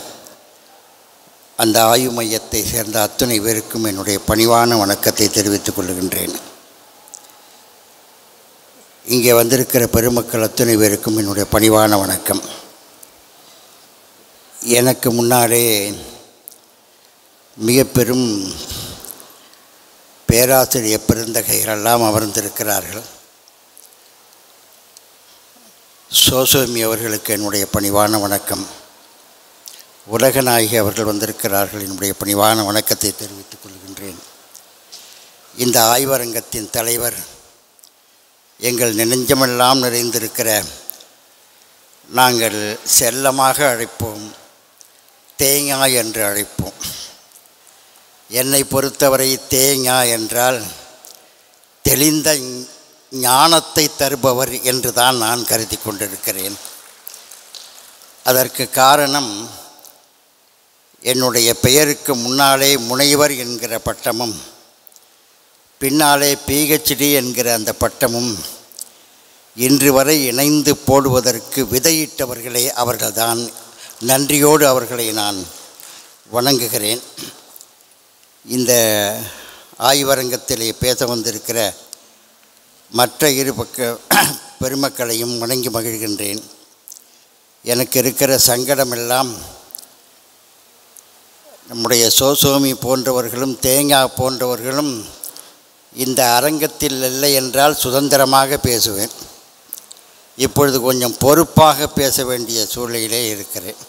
[SPEAKER 2] அந்த ஆய்வு மையத்தை சேர்ந்த அத்துணை பேருக்கும் என்னுடைய பணிவான வணக்கத்தை தெரிவித்துக் கொள்கின்றேன் இங்கே வந்திருக்கிற பெருமக்கள் அத்துணை பேருக்கும் என்னுடைய பணிவான வணக்கம் எனக்கு முன்னாலே மிக பெரும் பேராசிரியர் பெருந்தகைகளெல்லாம் அமர்ந்திருக்கிறார்கள் சோசோமி அவர்களுக்கு என்னுடைய பணிவான வணக்கம் உலகநாயகி அவர்கள் வந்திருக்கிறார்கள் என்னுடைய பணிவான வணக்கத்தை தெரிவித்துக் கொள்கின்றேன் இந்த ஆய்வரங்கத்தின் தலைவர் எங்கள் நெஞ்சமெல்லாம் நிறைந்திருக்கிற நாங்கள் செல்லமாக அழைப்போம் தேங்காய் என்று அழைப்போம் என்னை பொறுத்தவரை தேங்காய் என்றால் தெளிந்த ஞானத்தை தருபவர் என்று தான் நான் கருதி கொண்டிருக்கிறேன் அதற்கு காரணம் என்னுடைய பெயருக்கு முன்னாலே முனைவர் என்கிற பட்டமும் பின்னாலே பிஹெச்டி என்கிற அந்த பட்டமும் இன்று வரை இணைந்து போடுவதற்கு விதையிட்டவர்களே அவர்கள்தான் நன்றியோடு அவர்களை நான் வணங்குகிறேன் இந்த ஆய்வரங்கத்திலே பேச வந்திருக்கிற மற்ற இரு பக்க பெருமக்களையும் வணங்கி மகிழ்கின்றேன் எனக்கு இருக்கிற சங்கடமெல்லாம் நம்முடைய சோசோமி போன்றவர்களும் தேங்காய் போன்றவர்களும் இந்த அரங்கத்தில் இல்லை என்றால் சுதந்திரமாக பேசுவேன் இப்பொழுது கொஞ்சம் பொறுப்பாக பேச வேண்டிய சூழ்நிலையிலே இருக்கிறேன்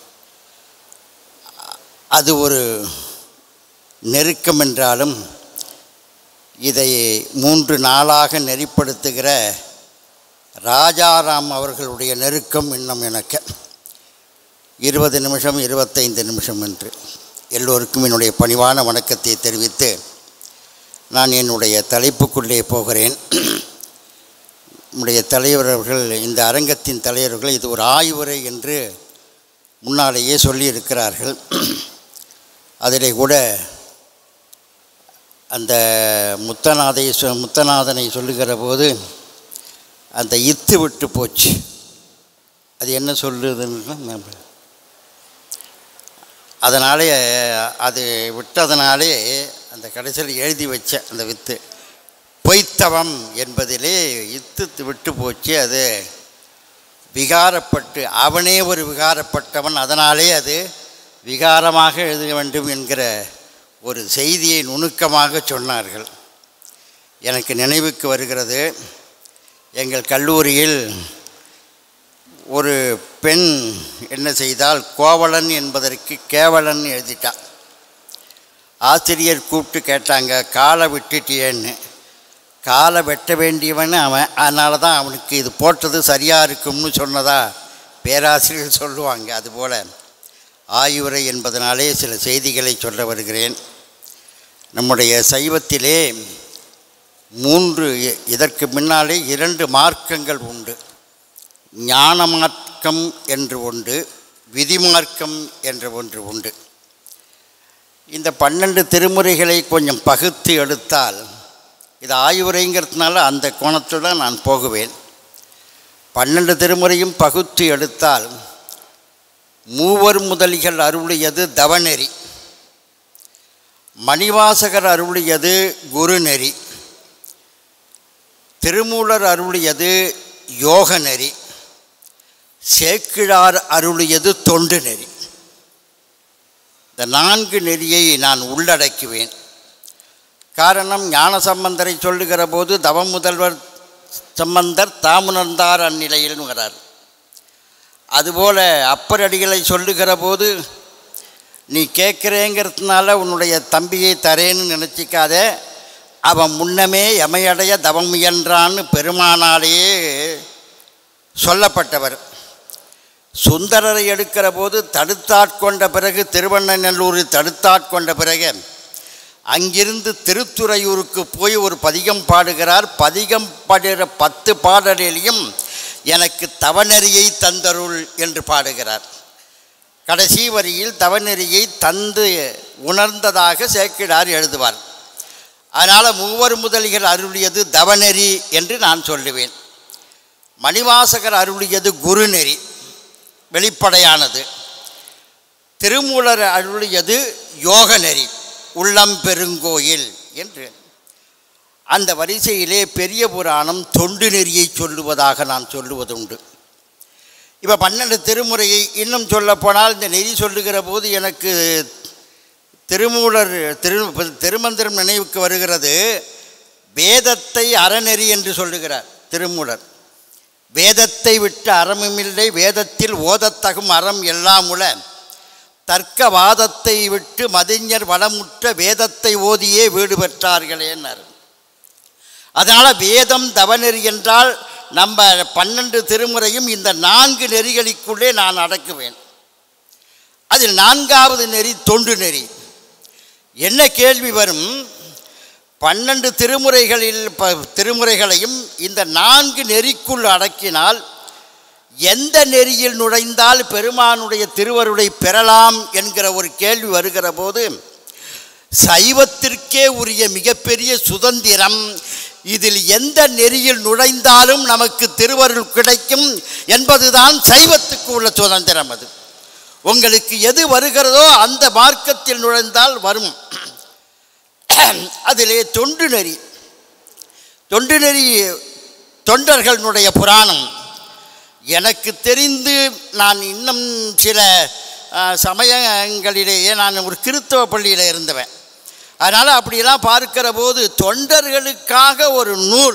[SPEAKER 2] அது ஒரு நெருக்கம் என்றாலும் இதை மூன்று நாளாக நெறிப்படுத்துகிற ராஜாராம் அவர்களுடைய நெருக்கம் இன்னும் எனக்கு இருபது நிமிஷம் இருபத்தைந்து நிமிஷம் என்று எல்லோருக்கும் என்னுடைய பணிவான வணக்கத்தை தெரிவித்து நான் என்னுடைய தலைப்புக்குள்ளே போகிறேன் நம்முடைய தலைவர் அவர்கள் இந்த அரங்கத்தின் தலைவர்கள் இது ஒரு ஆய்வுரை என்று முன்னாலேயே சொல்லியிருக்கிறார்கள் அதிலே கூட அந்த முத்தநாதை சொ முத்தநாதனை சொல்லுகிற போது அந்த இத்து விட்டு போச்சு அது என்ன சொல்லுதுன்னு அதனாலே அது விட்டதனாலே அந்த கடைசியில் எழுதி வச்ச அந்த வித்து பொய்த்தவம் என்பதிலே இத்து விட்டு போச்சு அது விகாரப்பட்டு அவனே ஒரு விகாரப்பட்டவன் அதனாலே அது விகாரமாக எழுத வேண்டும் என்கிற ஒரு செய்தியை நுணுக்கமாக சொன்னார்கள் எனக்கு நினைவுக்கு வருகிறது எங்கள் கல்லூரியில் ஒரு பெண் என்ன செய்தால் கோவலன் என்பதற்கு கேவலன் எழுதிட்டான் ஆசிரியர் கூப்பிட்டு கேட்டாங்க காலை விட்டுட்டியேன்னு காலை வெட்ட வேண்டியவன் அவன் அதனால தான் அவனுக்கு இது போட்டது சரியாக இருக்கும்னு சொன்னதா பேராசிரியர் சொல்லுவாங்க அதுபோல் ஆய்வுரை என்பதனாலே சில செய்திகளை சொல்ல வருகிறேன் நம்முடைய சைவத்திலே மூன்று இதற்கு முன்னாலே இரண்டு மார்க்கங்கள் உண்டு ஞான மார்க்கம் என்று ஒன்று விதிமார்க்கம் என்று ஒன்று உண்டு இந்த பன்னெண்டு திருமுறைகளை கொஞ்சம் பகுத்து எடுத்தால் இது ஆய்வுரைங்கிறதுனால அந்த கோணத்தில் தான் நான் போகுவேன் பன்னெண்டு திருமுறையும் பகுத்து எடுத்தால் மூவர் முதலிகள் அருளியது தவநெறி மணிவாசகர் அருளியது குருநெறி திருமூலர் அருளியது யோக நெறி சேக்கிழார் அருளியது தொண்டு நெறி இந்த நான்கு நெறியை நான் உள்ளடக்குவேன் காரணம் ஞானசம்பந்தரை சொல்லுகிற போது தவம் முதல்வர் சம்பந்தர் தாமுணர்ந்தார் அந்நிலையில் வரார் அதுபோல அப்பரடிகளை சொல்லுகிற போது நீ கேட்குறேங்கிறதுனால உன்னுடைய தம்பியை தரேன்னு நினச்சிக்காத அவன் முன்னமே எமையடைய தவம் முயன்றான்னு பெருமானாலேயே சொல்லப்பட்டவர் சுந்தரரை எடுக்கிற போது தடுத்தாட்கொண்ட பிறகு திருவண்ணநல்லூரில் தடுத்தாட்கொண்ட பிறகு அங்கிருந்து திருத்துறையூருக்கு போய் ஒரு பதிகம் பாடுகிறார் பதிகம் பாடுகிற பத்து பாடலிலையும் எனக்கு தவநெறியை தந்தருள் என்று பாடுகிறார் கடைசி வரியில் தவநெறியை தந்து உணர்ந்ததாக சேக்கிடார் எழுதுவார் அதனால் மூவர் முதலிகள் அருளியது தவநெறி என்று நான் சொல்லுவேன் மணிவாசகர் அருளியது குருநெறி வெளிப்படையானது திருமூலர் அருளியது யோகநெறி உள்ளம் பெருங்கோயில் என்று அந்த வரிசையிலே பெரிய புராணம் தொண்டு நெறியை சொல்லுவதாக நான் சொல்லுவதுண்டு இப்போ பன்னெண்டு திருமுறையை இன்னும் சொல்லப்போனால் இந்த நெறி சொல்லுகிற போது எனக்கு திருமூலர் திரு திருமந்திரம் நினைவுக்கு வருகிறது வேதத்தை அறநெறி என்று சொல்லுகிறார் திருமூலர் வேதத்தை விட்டு அறமுமில்லை வேதத்தில் ஓதத்தகும் அறம் எல்லாம் உள தர்க்கவாதத்தை விட்டு மதிஞர் வளமுற்ற வேதத்தை ஓதியே வீடு பெற்றார்களேன்னார் அதனால் வேதம் தவநெறி என்றால் நம்ம பன்னெண்டு திருமுறையும் இந்த நான்கு நெறிகளுக்குள்ளே நான் அடக்குவேன் அதில் நான்காவது நெறி தொண்டு நெறி என்ன கேள்வி வரும் பன்னெண்டு திருமுறைகளில் ப திருமுறைகளையும் இந்த நான்கு நெறிக்குள் அடக்கினால் எந்த நெறியில் நுழைந்தால் பெருமானுடைய திருவருளை பெறலாம் என்கிற ஒரு கேள்வி வருகிற போது சைவத்திற்கே உரிய மிகப்பெரிய சுதந்திரம் இதில் எந்த நெறியில் நுழைந்தாலும் நமக்கு திருவருள் கிடைக்கும் என்பதுதான் சைவத்துக்கு உள்ள சுதந்திரம் அது உங்களுக்கு எது வருகிறதோ அந்த மார்க்கத்தில் நுழைந்தால் வரும் அதிலே தொண்டு நெறி தொண்டு நெறி தொண்டர்களுடைய புராணம் எனக்கு தெரிந்து நான் இன்னும் சில அஹ், சமயங்களிலேயே நான் ஒரு கிறித்தவ பள்ளியில் இருந்தவன் அதனால் அப்படியெல்லாம் பார்க்கிற போது தொண்டர்களுக்காக ஒரு நூல்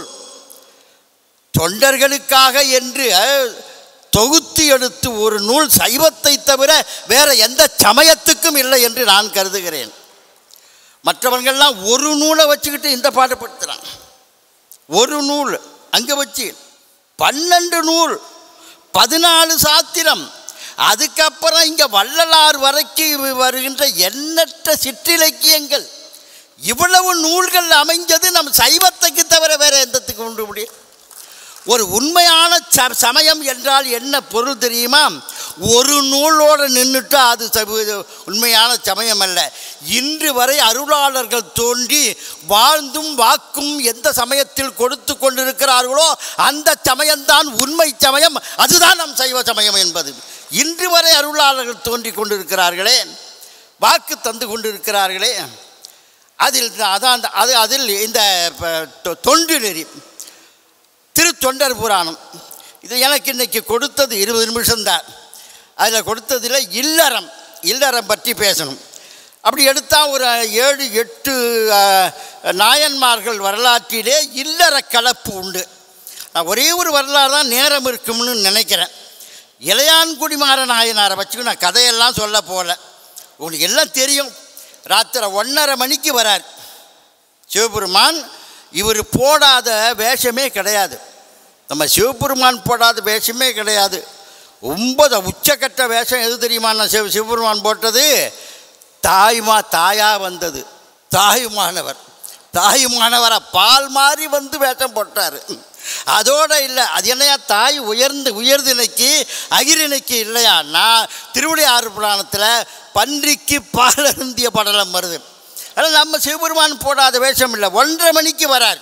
[SPEAKER 2] தொண்டர்களுக்காக என்று அஹ், தொகுத்து எடுத்து ஒரு நூல் சைவத்தை தவிர வேற எந்த சமயத்துக்கும் இல்லை என்று நான் கருதுகிறேன் மற்றவங்கள்லாம் ஒரு நூலை வச்சுக்கிட்டு இந்த பாடுபடுத்துகிறான் ஒரு நூல் அங்கே வச்சு பன்னெண்டு நூல் பதினாலு சாத்திரம் அதுக்கப்புறம் இங்கே வள்ளலார் வரைக்கும் வருகின்ற எண்ணற்ற சிற்றிலக்கியங்கள் இவ்வளவு நூல்கள் அமைஞ்சது நம் சைவத்துக்கு தவிர வேற எந்தத்துக்கு உண்டு முடியும் ஒரு உண்மையான ச- சமயம் என்றால் என்ன பொருள் தெரியுமா ஒரு நூலோடு நின்றுட்டா அது ச- உண்மையான சமயம் அல்ல இன்று வரை அருளாளர்கள் தோன்றி வாழ்ந்தும் வாக்கும் எந்த சமயத்தில் கொடுத்து கொண்டிருக்கிறார்களோ அந்த சமயம்தான் உண்மை சமயம் அதுதான் நம் சைவ சமயம் என்பது இன்று வரை அருளாளர்கள் தோன்றி கொண்டிருக்கிறார்களே வாக்கு தந்து கொண்டிருக்கிறார்களே அதில் அதான் அது அதில் இந்த ப- தொ- தொண்டு நெறி திருத்தொண்டர் புராணம் இது எனக்கு இன்னைக்கு கொடுத்தது இருபது நிமிஷம்தான் அதில் கொடுத்ததில் இல்லறம் இல்லறம் பற்றி பேசணும் அப்படி எடுத்தால் ஒரு ஏழு எட்டு அஹ், நாயன்மார்கள் வரலாற்றிலே இல்லற கலப்பு உண்டு நான் ஒரே ஒரு வரலாறு தான் நேரம் இருக்கும்னு நினைக்கிறேன் இளையான்குடிமாற நாயனாரை வச்சுக்கு நான் கதையெல்லாம் சொல்ல போகல உங்களுக்கு எல்லாம் தெரியும் ராத்திரி ஒன்றரை மணிக்கு வரார் சிவபெருமான் இவர் போடாத வேஷமே கிடையாது நம்ம சிவபெருமான் போடாத வேஷமே கிடையாது ஒன்பது உச்சக்கட்ட வேஷம் எது தெரியுமா நான் சிவ சிவபெருமான் போட்டது தாய்மா தாயாக வந்தது தாயுமானவர் தாயுமானவரை பால் மாறி வந்து வேஷம் போட்டார் அதோட இல்லை அது என்னையா தாய் உயர்ந்து உயர்தினைக்கு அகிரிணைக்கு இல்லையா நான் திருவிளையாறு புராணத்தில் பன்றிக்கு பால் அருந்திய படலம் வருது ஆனால் நம்ம சிவபெருமான் போடாத வேஷம் இல்லை ஒன்றரை மணிக்கு வரார்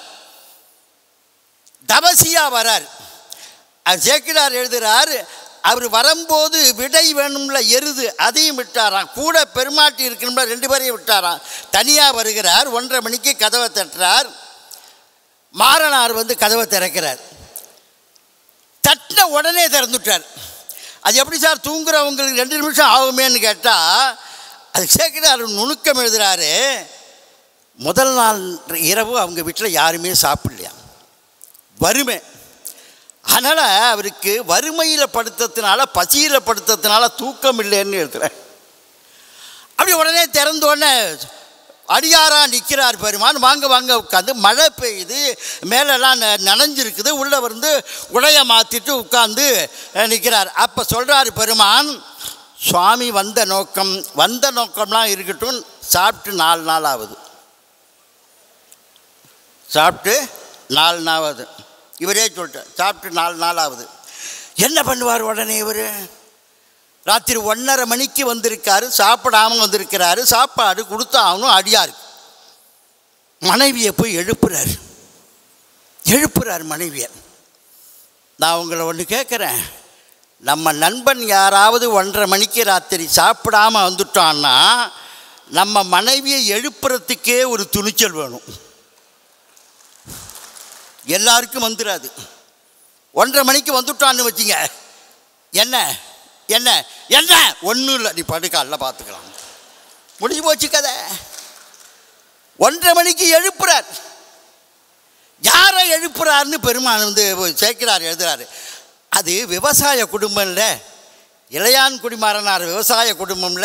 [SPEAKER 2] தபசியா வரார் அது சேக்கிடார் எழுதுகிறார் அவர் வரும்போது விடை வேணும்ல எருது அதையும் விட்டாராம் கூட பெருமாட்டி இருக்கணும்ல ரெண்டு பேரையும் விட்டாராம் தனியாக வருகிறார் ஒன்றரை மணிக்கு கதவை தட்டுறார் மாறனார் வந்து கதவை திறக்கிறார் தட்டின உடனே திறந்துட்டார் அது எப்படி சார் தூங்குறவங்களுக்கு ரெண்டு நிமிஷம் ஆகுமேன்னு கேட்டால் அது சேர்க்கிறாரு நுணுக்கம் எழுதுகிறாரு முதல் நாள் இரவு அவங்க வீட்டில் யாருமே சாப்பிடலையா வறுமை அதனால் அவருக்கு வறுமையில் படுத்ததுனால பசியில் படுத்ததுனால தூக்கம் இல்லைன்னு எழுதுகிறேன் அப்படி உடனே திறந்த உடனே அடியாரா நிற்கிறார் பெருமான் வாங்க வாங்க உட்காந்து மழை பெய்யுது மேலெல்லாம் ந- நனைஞ்சிருக்குது உள்ளே வந்து உடைய மாற்றிட்டு உட்காந்து நிற்கிறார் அப்போ சொல்கிறார் பெருமான் சுவாமி வந்த நோக்கம் வந்த நோக்கம்லாம் இருக்கட்டும் சாப்பிட்டு நாலு நாள் ஆகுது சாப்பிட்டு நாலு நாள் ஆகுது இவரே சொல்லிட்டார் சாப்பிட்டு நாலு நாள் ஆகுது என்ன பண்ணுவார் உடனே இவர் ராத்திரி ஒன்றரை மணிக்கு வந்திருக்காரு சாப்பிடாம வந்திருக்கிறாரு சாப்பாடு கொடுத்தாகணும் அடியார் மனைவியை போய் எழுப்புறாரு எழுப்புறார் மனைவியை நான் உங்களை ஒன்று கேட்குறேன் நம்ம நண்பன் யாராவது ஒன்றரை மணிக்கு ராத்திரி சாப்பிடாம வந்துட்டான்னா நம்ம மனைவியை எழுப்புறதுக்கே ஒரு துணிச்சல் வேணும் எல்லாருக்கும் வந்துடாது ஒன்றரை மணிக்கு வந்துட்டான்னு வச்சுங்க என்ன என்ன என்ன ஒன்றும் இல்லை நீ படுக்கால பார்த்துக்கலாம் முடிஞ்சு போச்சு கதை ஒன்றரை மணிக்கு எழுப்புறார் யாரை எழுப்புறாருன்னு பெருமான் வந்து சேர்க்கிறார் எழுதுறாரு அது விவசாய குடும்பம்ல இளையான் குடிமாறனார் விவசாய குடும்பம்ல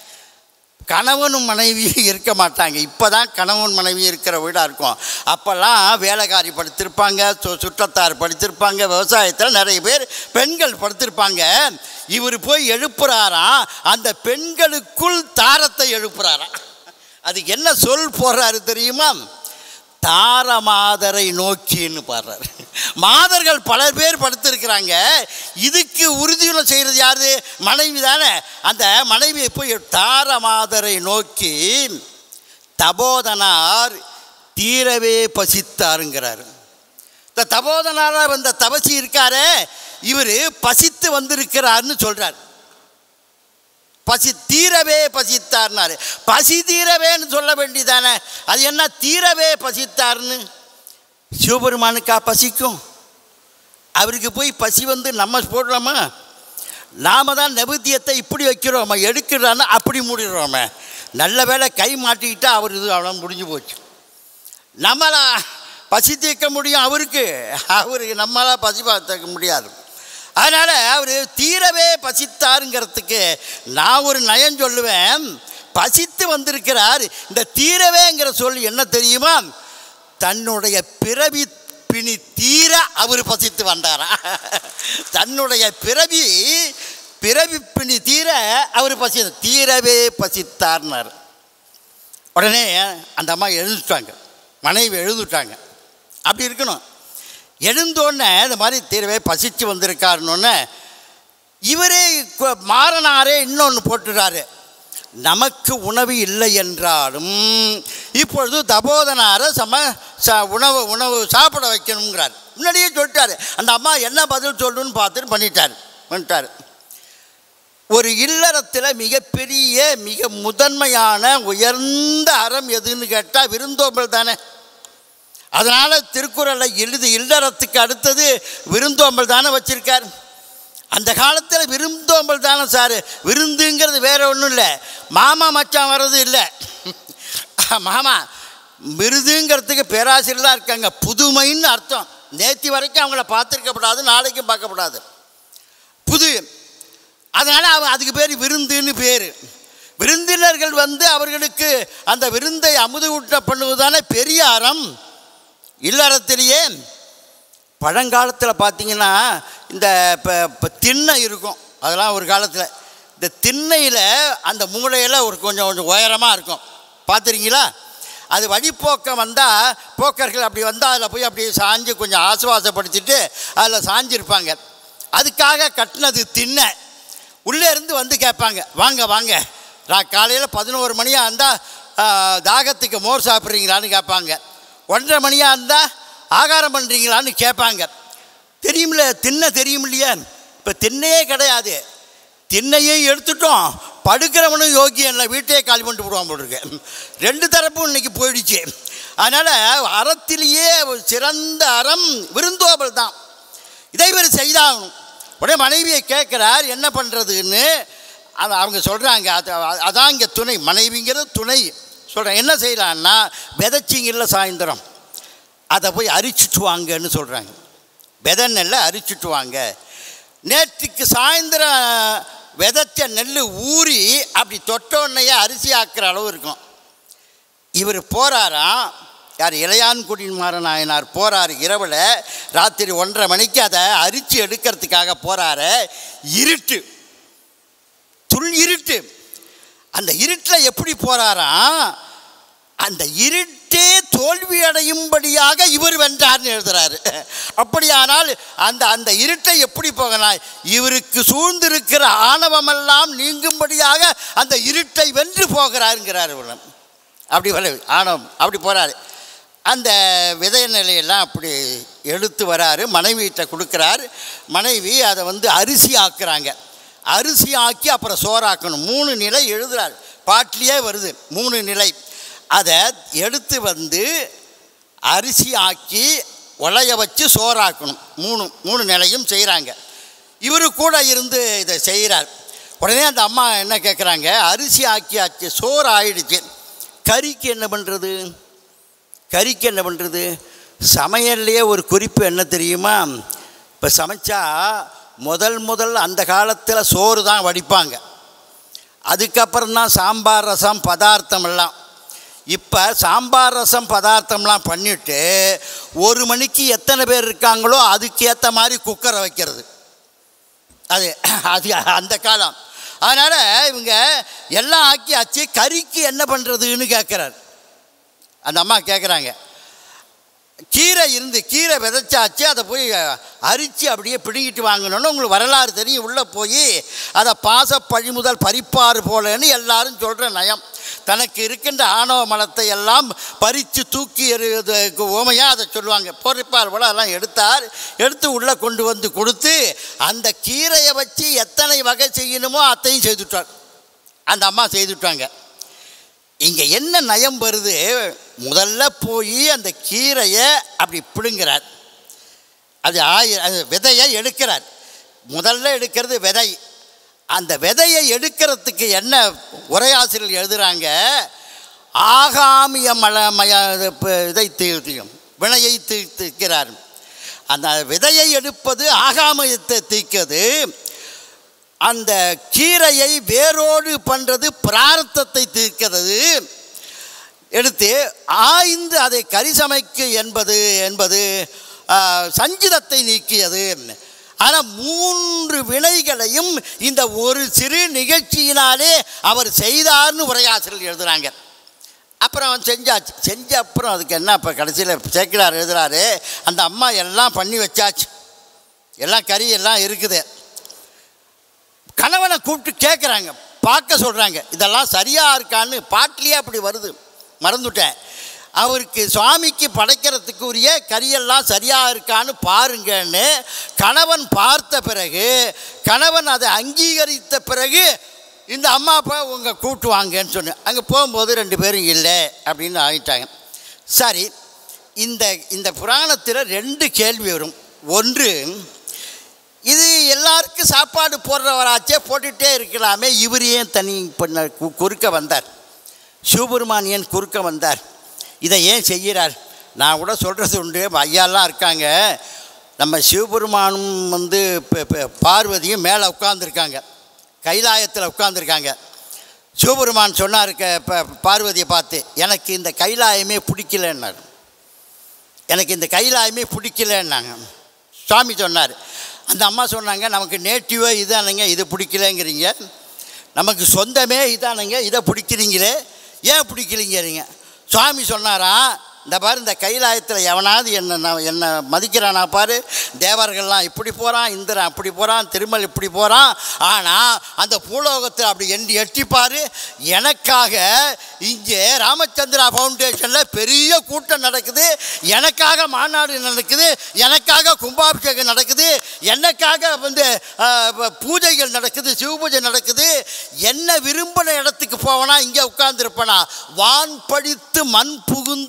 [SPEAKER 2] கணவனும் மனைவியும் இருக்க மாட்டாங்க இப்போ தான் கணவன் மனைவி இருக்கிற வீடாக இருக்கும் அப்போல்லாம் வேலைக்காரி படித்திருப்பாங்க சு சுற்றத்தார் படித்திருப்பாங்க விவசாயத்தில் நிறைய பேர் பெண்கள் படுத்திருப்பாங்க இவர் போய் எழுப்புறாராம் அந்த பெண்களுக்குள் தாரத்தை எழுப்புறாராம் அதுக்கு என்ன சொல் போடுறாரு தெரியுமா தார மாதரை நோக்கின்னு பாடுறாரு மாதர்கள் பல பேர் படுத்திருக்கிறாங்க இதுக்கு உறுதியுள்ள செய்கிறது யாரு மனைவி தானே அந்த மனைவியை போய் தார மாதரை நோக்கி தபோதனார் தீரவே பசித்தாருங்கிறாரு இந்த தபோதனாராக வந்த தபசி இருக்காரே இவர் பசித்து வந்திருக்கிறார்னு சொல்கிறார் பசி தீரவே பசித்தார்னாரு பசி தீரவேன்னு சொல்ல வேண்டியதானே அது என்ன தீரவே பசித்தார்னு சிவபெருமானுக்கா பசிக்கும் அவருக்கு போய் பசி வந்து நம்ம போடுறோமா நாம தான் நெபுத்தியத்தை இப்படி வைக்கிறோமா எடுக்கிறான்னு அப்படி மூடிடுறோமே நல்ல வேளை கை மாட்டிக்கிட்டா அவர் இது அவ்வளோ முடிஞ்சு போச்சு நம்மளா பசி தீர்க்க முடியும் அவருக்கு அவருக்கு நம்மளால் பசி பார்த்துக்க முடியாது அதனால் அவர் தீரவே பசித்தாருங்கிறதுக்கு நான் ஒரு நயம் சொல்லுவேன் பசித்து வந்திருக்கிறார் இந்த தீரவேங்கிற சொல் என்ன தெரியுமா தன்னுடைய பிறவி பிணி தீர அவர் பசித்து வந்தாரா தன்னுடைய பிறவி பிறவி பிணி தீர அவர் பசி தீரவே பசித்தார்னார் உடனே அந்த அம்மா எழுந்துட்டாங்க மனைவி எழுந்துட்டாங்க அப்படி இருக்கணும் எழுந்தோடனே இந்த மாதிரி தீரவே பசிச்சு வந்திருக்காருன்னொன்னே இவரே கு- மாறனாரே இன்னொன்று போட்டுறாரு நமக்கு உணவு இல்லை என்றாலும் இப்பொழுது தபோதனாரை சம ச உணவு உணவு சாப்பிட வைக்கணுங்கிறார் முன்னாடியே சொல்லிட்டாரு அந்த அம்மா என்ன பதில் சொல்லணும்னு பார்த்துட்டு பண்ணிட்டார் பண்ணிட்டார் ஒரு இல்லறத்தில் மிகப்பெரிய மிக முதன்மையான உயர்ந்த அறம் எதுன்னு கேட்டால் விருந்தோம்பல் தானே அதனால் திருக்குறளை எழுதி இல்லறத்துக்கு அடுத்தது விருந்தோம்பல் தானே வச்சுருக்கார் அந்த காலத்தில் விருந்தோம்பல் தானே சார் விருந்துங்கிறது வேற ஒன்றும் இல்லை மாமா மச்சான் வர்றது இல்லை மாமா விருதுங்கிறதுக்கு பேராசிரியர் தான் இருக்காங்க புதுமைன்னு அர்த்தம் நேத்தி வரைக்கும் அவங்கள பார்த்துருக்கப்படாது நாளைக்கும் பார்க்கப்படாது புது அதனால் அவன் அதுக்கு பேர் விருந்துன்னு பேர் விருந்தினர்கள் வந்து அவர்களுக்கு அந்த விருந்தை அமுது ஊட்ட பண்ணுவதானே பெரிய அறம் இல்லறத்திலேயே பழங்காலத்தில் பார்த்தீங்கன்னா இந்த இப்போ இப்போ திண்ணை இருக்கும் அதெல்லாம் ஒரு காலத்தில் இந்த திண்ணையில் அந்த மூளையில் ஒரு கொஞ்சம் கொஞ்சம் உயரமாக இருக்கும் பார்த்துருக்கீங்களா அது வழிப்போக்கம் வந்தால் போக்கர்கள் அப்படி வந்தால் அதில் போய் அப்படியே சாஞ்சு கொஞ்சம் ஆசுவாசப்படுத்திட்டு அதில் சாஞ்சிருப்பாங்க அதுக்காக கட்டினது திண்ணை உள்ளே இருந்து வந்து கேட்பாங்க வாங்க வாங்க நான் காலையில் பதினோரு மணியாக இருந்தால் தாகத்துக்கு மோர் சாப்பிட்றீங்களான்னு கேட்பாங்க ஒன்றரை மணியாக இருந்தால் ஆகாரம் பண்ணுறீங்களான்னு கேட்பாங்க தெரியுமில்ல திண்ணை தெரியும் இல்லையா இப்போ திண்ணையே கிடையாது திண்ணையே எடுத்துட்டோம் படுக்கிறவனும் யோகியம் இல்லை வீட்டையே காலி பண்ணிட்டு போடுவான் போல் இருக்கு ரெண்டு தரப்பும் இன்னைக்கு போயிடுச்சு அதனால் அறத்திலேயே ஒரு சிறந்த அறம் விருந்தோம்பல் தான் இதை இவர் செய்தாகணும் உடனே மனைவியை கேட்குறார் என்ன பண்ணுறதுன்னு அது அவங்க சொல்கிறாங்க அது அதான் இங்கே துணை மனைவிங்கிறது துணை சொல்கிறேன் என்ன செய்யலான்னா விதைச்சிங்கல்ல சாயந்தரம் அதை போய் அரிச்சிட்டு வாங்கன்னு சொல்கிறாங்க விதை நெல்லை அரிச்சிட்டு வாங்க நேற்றுக்கு சாயந்தரம் விதைச்ச நெல் ஊறி அப்படி தொட்டோன்னையே அரிசி ஆக்குற அளவு இருக்கும் இவர் போகிறாராம் யார் இளையான்குடிமாற நாயனார் போகிறார் இரவில் ராத்திரி ஒன்றரை மணிக்கு அதை அரிச்சு எடுக்கிறதுக்காக போகிறாரு இருட்டு துள் இருட்டு அந்த இருட்டில் எப்படி போகிறாராம் அந்த இருட்டே தோல்வி அடையும்படியாக இவர் வென்றார்னு எழுதுறாரு அப்படியானால் அந்த அந்த இருட்டை எப்படி போகலாம் இவருக்கு சூழ்ந்திருக்கிற ஆணவமெல்லாம் நீங்கும்படியாக அந்த இருட்டை வென்று போகிறாருங்கிறார் இவர் அப்படி வர ஆணவம் அப்படி போகிறாரு அந்த விதை நிலையெல்லாம் அப்படி எடுத்து வராரு மனைவிகிட்ட கொடுக்குறாரு மனைவி அதை வந்து அரிசி ஆக்குறாங்க அரிசி ஆக்கி அப்புறம் சோறாக்கணும் மூணு நிலை எழுதுறாரு பாட்டிலேயே வருது மூணு நிலை அதை எடுத்து வந்து அரிசி ஆக்கி உலைய வச்சு சோறாக்கணும் மூணு மூணு நிலையும் செய்கிறாங்க இவரு கூட இருந்து இதை செய்கிறார் உடனே அந்த அம்மா என்ன கேட்குறாங்க அரிசி ஆக்கியாச்சு சோறு ஆயிடுச்சு கறிக்கு என்ன பண்ணுறது கறிக்கு என்ன பண்ணுறது சமையல்லையே ஒரு குறிப்பு என்ன தெரியுமா இப்போ சமைச்சா முதல் முதல் அந்த காலத்தில் சோறு தான் வடிப்பாங்க அதுக்கப்புறம் தான் சாம்பார் ரசம் பதார்த்தம் எல்லாம் இப்போ சாம்பார் ரசம் பதார்த்தம்லாம் பண்ணிவிட்டு ஒரு மணிக்கு எத்தனை பேர் இருக்காங்களோ அதுக்கு ஏற்ற மாதிரி குக்கரை வைக்கிறது அது அது அந்த காலம் அதனால் இவங்க எல்லாம் ஆக்கியாச்சு கறிக்கு என்ன பண்ணுறதுன்னு கேட்குறாரு அந்த அம்மா கேட்குறாங்க கீரை இருந்து கீரை விதைச்சாச்சு அதை போய் அரிச்சு அப்படியே பிடுங்கிட்டு வாங்கணும்னு உங்களுக்கு வரலாறு தெரியும் உள்ளே போய் அதை பாச பழிமுதல் பறிப்பார் போலன்னு எல்லாரும் சொல்கிற நயம் தனக்கு இருக்கின்ற ஆணவ மலத்தை எல்லாம் பறித்து தூக்கி எறிவதற்கு ஓமையாக அதை சொல்லுவாங்க பொறிப்பார் போல் அதெல்லாம் எடுத்தார் எடுத்து உள்ளே கொண்டு வந்து கொடுத்து அந்த கீரையை வச்சு எத்தனை வகை செய்யணுமோ அத்தையும் செய்துட்டார் அந்த அம்மா செய்துட்டாங்க இங்கே என்ன நயம் வருது முதல்ல போய் அந்த கீரையை அப்படி பிடுங்கிறார் அது ஆய அது விதையை எடுக்கிறார் முதல்ல எடுக்கிறது விதை அந்த விதையை எடுக்கிறதுக்கு என்ன உரையாசிரியர் எழுதுகிறாங்க ஆகாமிய மல மய இதை தீர்த்தியும் வினையை தீர்த்திக்கிறார் அந்த விதையை எடுப்பது ஆகாமியத்தை தீர்க்கிறது அந்த கீரையை வேரோடு பண்ணுறது பிரார்த்தத்தை தீர்க்கிறது எடுத்து ஆய்ந்து அதை கரிசமைக்கு என்பது என்பது ஆ, சஞ்சிதத்தை நீக்கியது ஆனால் மூன்று வினைகளையும் இந்த ஒரு சிறு நிகழ்ச்சியினாலே அவர் செய்தார்னு உரையாசிரியர் எழுதுறாங்க அப்புறம் அவன் செஞ்சாச்சு செஞ்ச அப்புறம் அதுக்கு என்ன இப்போ கடைசியில் சேக்கிலார் எழுதுறாரு அந்த அம்மா எல்லாம் பண்ணி வச்சாச்சு எல்லாம் கறி எல்லாம் இருக்குது கணவனை கூப்பிட்டு கேட்குறாங்க பார்க்க சொல்கிறாங்க இதெல்லாம் சரியாக இருக்கான்னு பாட்டிலேயே அப்படி வருது மறந்துட்டேன் அவருக்கு சுவாமிக்கு படைக்கிறதுக்கு உரிய கரியெல்லாம் சரியாக இருக்கான்னு பாருங்கன்னு கணவன் பார்த்த பிறகு கணவன் அதை அங்கீகரித்த பிறகு இந்த அம்மா அப்பா உங்கள் கூட்டு வாங்கன்னு சொன்னேன் அங்கே போகும்போது ரெண்டு பேரும் இல்லை அப்படின்னு ஆகிட்டாங்க சரி இந்த இந்த புராணத்தில் ரெண்டு கேள்வி வரும் ஒன்று இது எல்லாருக்கும் சாப்பாடு போடுறவராச்சே போட்டுகிட்டே இருக்கலாமே இவர் ஏன் தனி பண்ண கு- குறுக்க வந்தார் சிவபெருமான் ஏன் குறுக்க வந்தார் இதை ஏன் செய்கிறார் நான் கூட சொல்கிறது உண்டு ஐயாலாம் இருக்காங்க நம்ம சிவபெருமானும் வந்து இப்போ இப்போ பார்வதியும் மேலே உட்காந்துருக்காங்க கைலாயத்தில் உட்காந்துருக்காங்க சிவபெருமான் சொன்னார் க இப்போ பார்வதியை பார்த்து எனக்கு இந்த கைலாயமே பிடிக்கலன்னாரு எனக்கு இந்த கைலாயமே பிடிக்கலன்னாங்க சுவாமி சொன்னார் அந்த அம்மா சொன்னாங்க நமக்கு நேட்டிவே இதானுங்க இது பிடிக்கலங்கிறீங்க நமக்கு சொந்தமே இதானுங்க இதை பிடிக்கிறீங்களே ஏன் பிடிக்கலங்கிறீங்க சுவாமி சொன்னாராம் இந்த பாரு இந்த கைலாயத்தில் எவனாவது என்ன நான் என்னை மதிக்கிறானா பாரு தேவர்கள்லாம் இப்படி போகிறான் இந்திரன் அப்படி போகிறான் திருமல் இப்படி போகிறான் ஆனால் அந்த பூலோகத்தில் அப்படி எண்டி எட்டிப்பார் எனக்காக இங்கே ராமச்சந்திரா ஃபவுண்டேஷனில் பெரிய கூட்டம் நடக்குது எனக்காக மாநாடு நடக்குது எனக்காக கும்பாபிஷேகம் நடக்குது எனக்காக வந்து ஆஹ், ப- பூஜைகள் நடக்குது சிவ பூஜை நடக்குது என்ன விரும்பின இடத்துக்கு போவனா இங்கே உட்கார்ந்துருப்பனா வான் படித்து மண் புகுந்து மனிதர்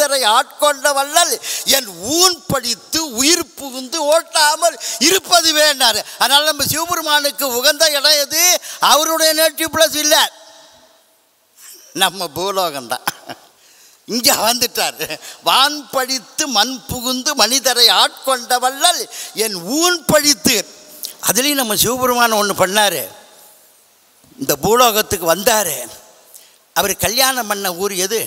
[SPEAKER 2] மனிதரை ஆட்கொண்ட வள்ளல் என் ஊன் படித்து உயிர் புகுந்து ஓட்டாமல் இருப்பது வேண்டார் அதனால் நம்ம சிவபெருமானுக்கு உகந்த இடம் எது அவருடைய நேட்டிவ் பிளஸ் இல்லை நம்ம பூலோகம்தான் இங்கே வந்துட்டார் வான் படித்து மண் புகுந்து மனிதரை ஆட்கொண்ட வள்ளல் என் ஊன் படித்து அதுலேயும் நம்ம சிவபெருமான் ஒன்று பண்ணார் இந்த பூலோகத்துக்கு வந்தார் அவர் கல்யாணம் பண்ண ஊர் எது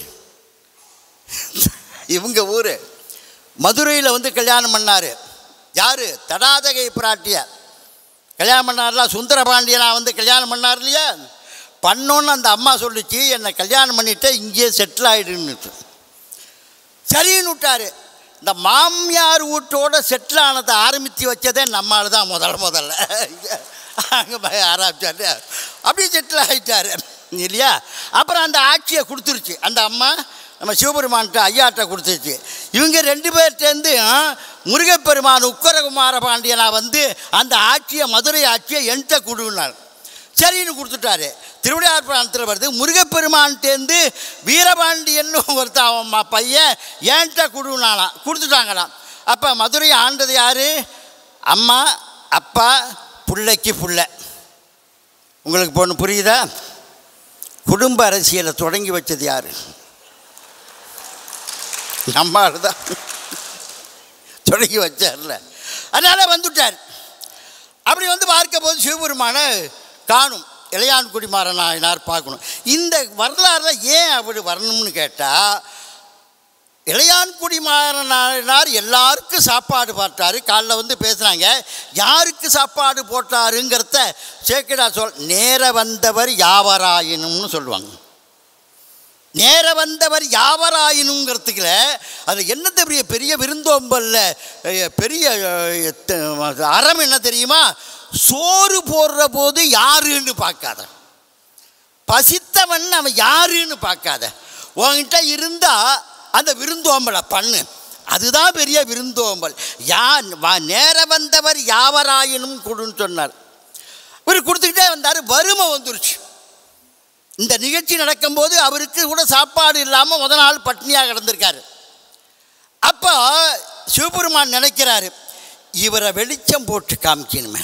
[SPEAKER 2] இவங்க ஊர் மதுரையில் வந்து கல்யாணம் பண்ணார் யார் தடாதகை பிராட்டியார் கல்யாணம் பண்ணார்லாம் சுந்தரபாண்டியனா வந்து கல்யாணம் பண்ணார் இல்லையா பண்ணோன்னு அந்த அம்மா சொல்லிச்சு என்னை கல்யாணம் பண்ணிட்டு இங்கேயே செட்டில் ஆகிடுன்னுட்டு சரின்னு விட்டாரு இந்த மாமியார் வீட்டோட செட்டில் ஆனதை ஆரம்பித்து வச்சதே நம்மால் தான் முதல்ல முதல்ல அங்கே போய் ஆரம்பிச்சாரு அப்படியே செட்டில் ஆகிட்டாரு இல்லையா அப்புறம் அந்த ஆட்சியை கொடுத்துருச்சு அந்த அம்மா நம்ம சிவபெருமான்கிட்ட ஐயாட்ட கொடுத்துருச்சு இவங்க ரெண்டு பேர்ட்டேருந்து முருகப்பெருமான் உக்கரகுமார பாண்டியனா வந்து அந்த ஆட்சியை மதுரை ஆட்சியை என்கிட்ட கொடுனார் சரின்னு கொடுத்துட்டாரு திருவிளையார் பிராணத்தில் வருது முருகப்பெருமான்ட்டேருந்து வீரபாண்டியன் ஒருத்தன் அவன் ம- பையன் ஏன்ட்ட கொடுனாலாம் கொடுத்துட்டாங்களாம் அப்போ மதுரையை ஆண்டது யார் அம்மா அப்பா பிள்ளைக்கு புள்ள உங்களுக்கு பொண்ணு புரியுதா குடும்ப அரசியலை தொடங்கி வச்சது யார் நம்ம தான் தொடங்கி வச்சார்ல அதனால் வந்துட்டார் அப்படி வந்து பார்க்க போது சிவபெருமான காணும் இளையான்குடி மாறனாயினார் பார்க்கணும் இந்த வரலாறுல ஏன் அப்படி வரணும்னு கேட்டால் இளையான்குடி மாறனாயினார் எல்லாருக்கும் சாப்பாடு போட்டார் காலைல வந்து பேசுகிறாங்க யாருக்கு சாப்பாடு போட்டாருங்கிறத சேக்கிடா சொல் நேர வந்தவர் யாவராயினும்னு சொல்லுவாங்க நேர வந்தவர் யாவராயினுங்கிறதுக்குல அது என்ன பெரிய பெரிய விருந்தோம்பல்ல அஹ், பெரிய அஹ், த- அறம் என்ன தெரியுமா சோறு போடுற போது யாருன்னு பார்க்காத பசித்தவன் அவன் யாருன்னு பார்க்காத உன்கிட்ட இருந்தா அந்த விருந்தோம்பலை பண்ணு அதுதான் பெரிய விருந்தோம்பல் யா வ- நேர வந்தவர் யாவராயினும் கொடுன்னு சொன்னார் இவர் கொடுத்துக்கிட்டே வந்தார் வறுமை வந்துருச்சு இந்த நிகழ்ச்சி நடக்கும்போது அவருக்கு கூட சாப்பாடு இல்லாமல் முத நாள் பட்னியாக கிடந்திருக்காரு அப்போ சிவபெருமான் நினைக்கிறாரு இவரை வெளிச்சம் போட்டு காமிக்கணுமே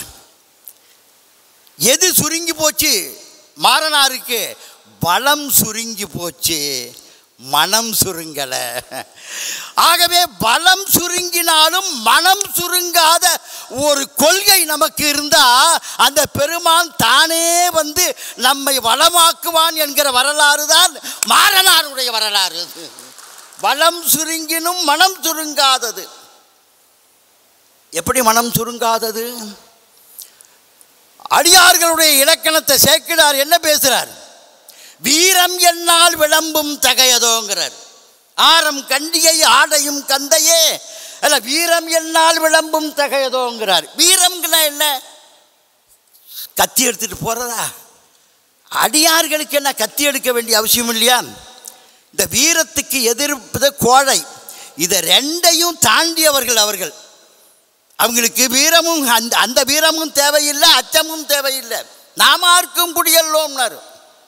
[SPEAKER 2] எது சுருங்கி போச்சு மாறனாருக்கு பலம் சுருங்கி போச்சு மனம் சுருங்கலை ஆகவே பலம் சுருங்கினாலும் மனம் சுருங்காத ஒரு கொள்கை நமக்கு இருந்தா அந்த பெருமான் தானே வந்து நம்மை வளமாக்குவான் என்கிற வரலாறு தான் மாறனாருடைய வரலாறு பலம் சுருங்கினும் மனம் சுருங்காதது எப்படி மனம் சுருங்காதது அடியார்களுடைய இலக்கணத்தை சேக்கிடார் என்ன பேசுறார் வீரம் என்னால் விளம்பும் தகையதோங்கிறார் ஆரம் கண்டியை ஆடையும் கந்தையே அல்ல வீரம் என்னால் விளம்பும் தகையதோங்கிறார் வீரம்னா என்ன கத்தி எடுத்துட்டு போறதா அடியார்களுக்கு என்ன கத்தி எடுக்க வேண்டிய அவசியம் இல்லையா இந்த வீரத்துக்கு எதிர்ப்பது கோழை இதை ரெண்டையும் தாண்டியவர்கள் அவர்கள் அவங்களுக்கு வீரமும் அந்த அந்த வீரமும் தேவையில்லை அச்சமும் தேவையில்லை நாமார்க்கும் குடியல்லோம்னாரு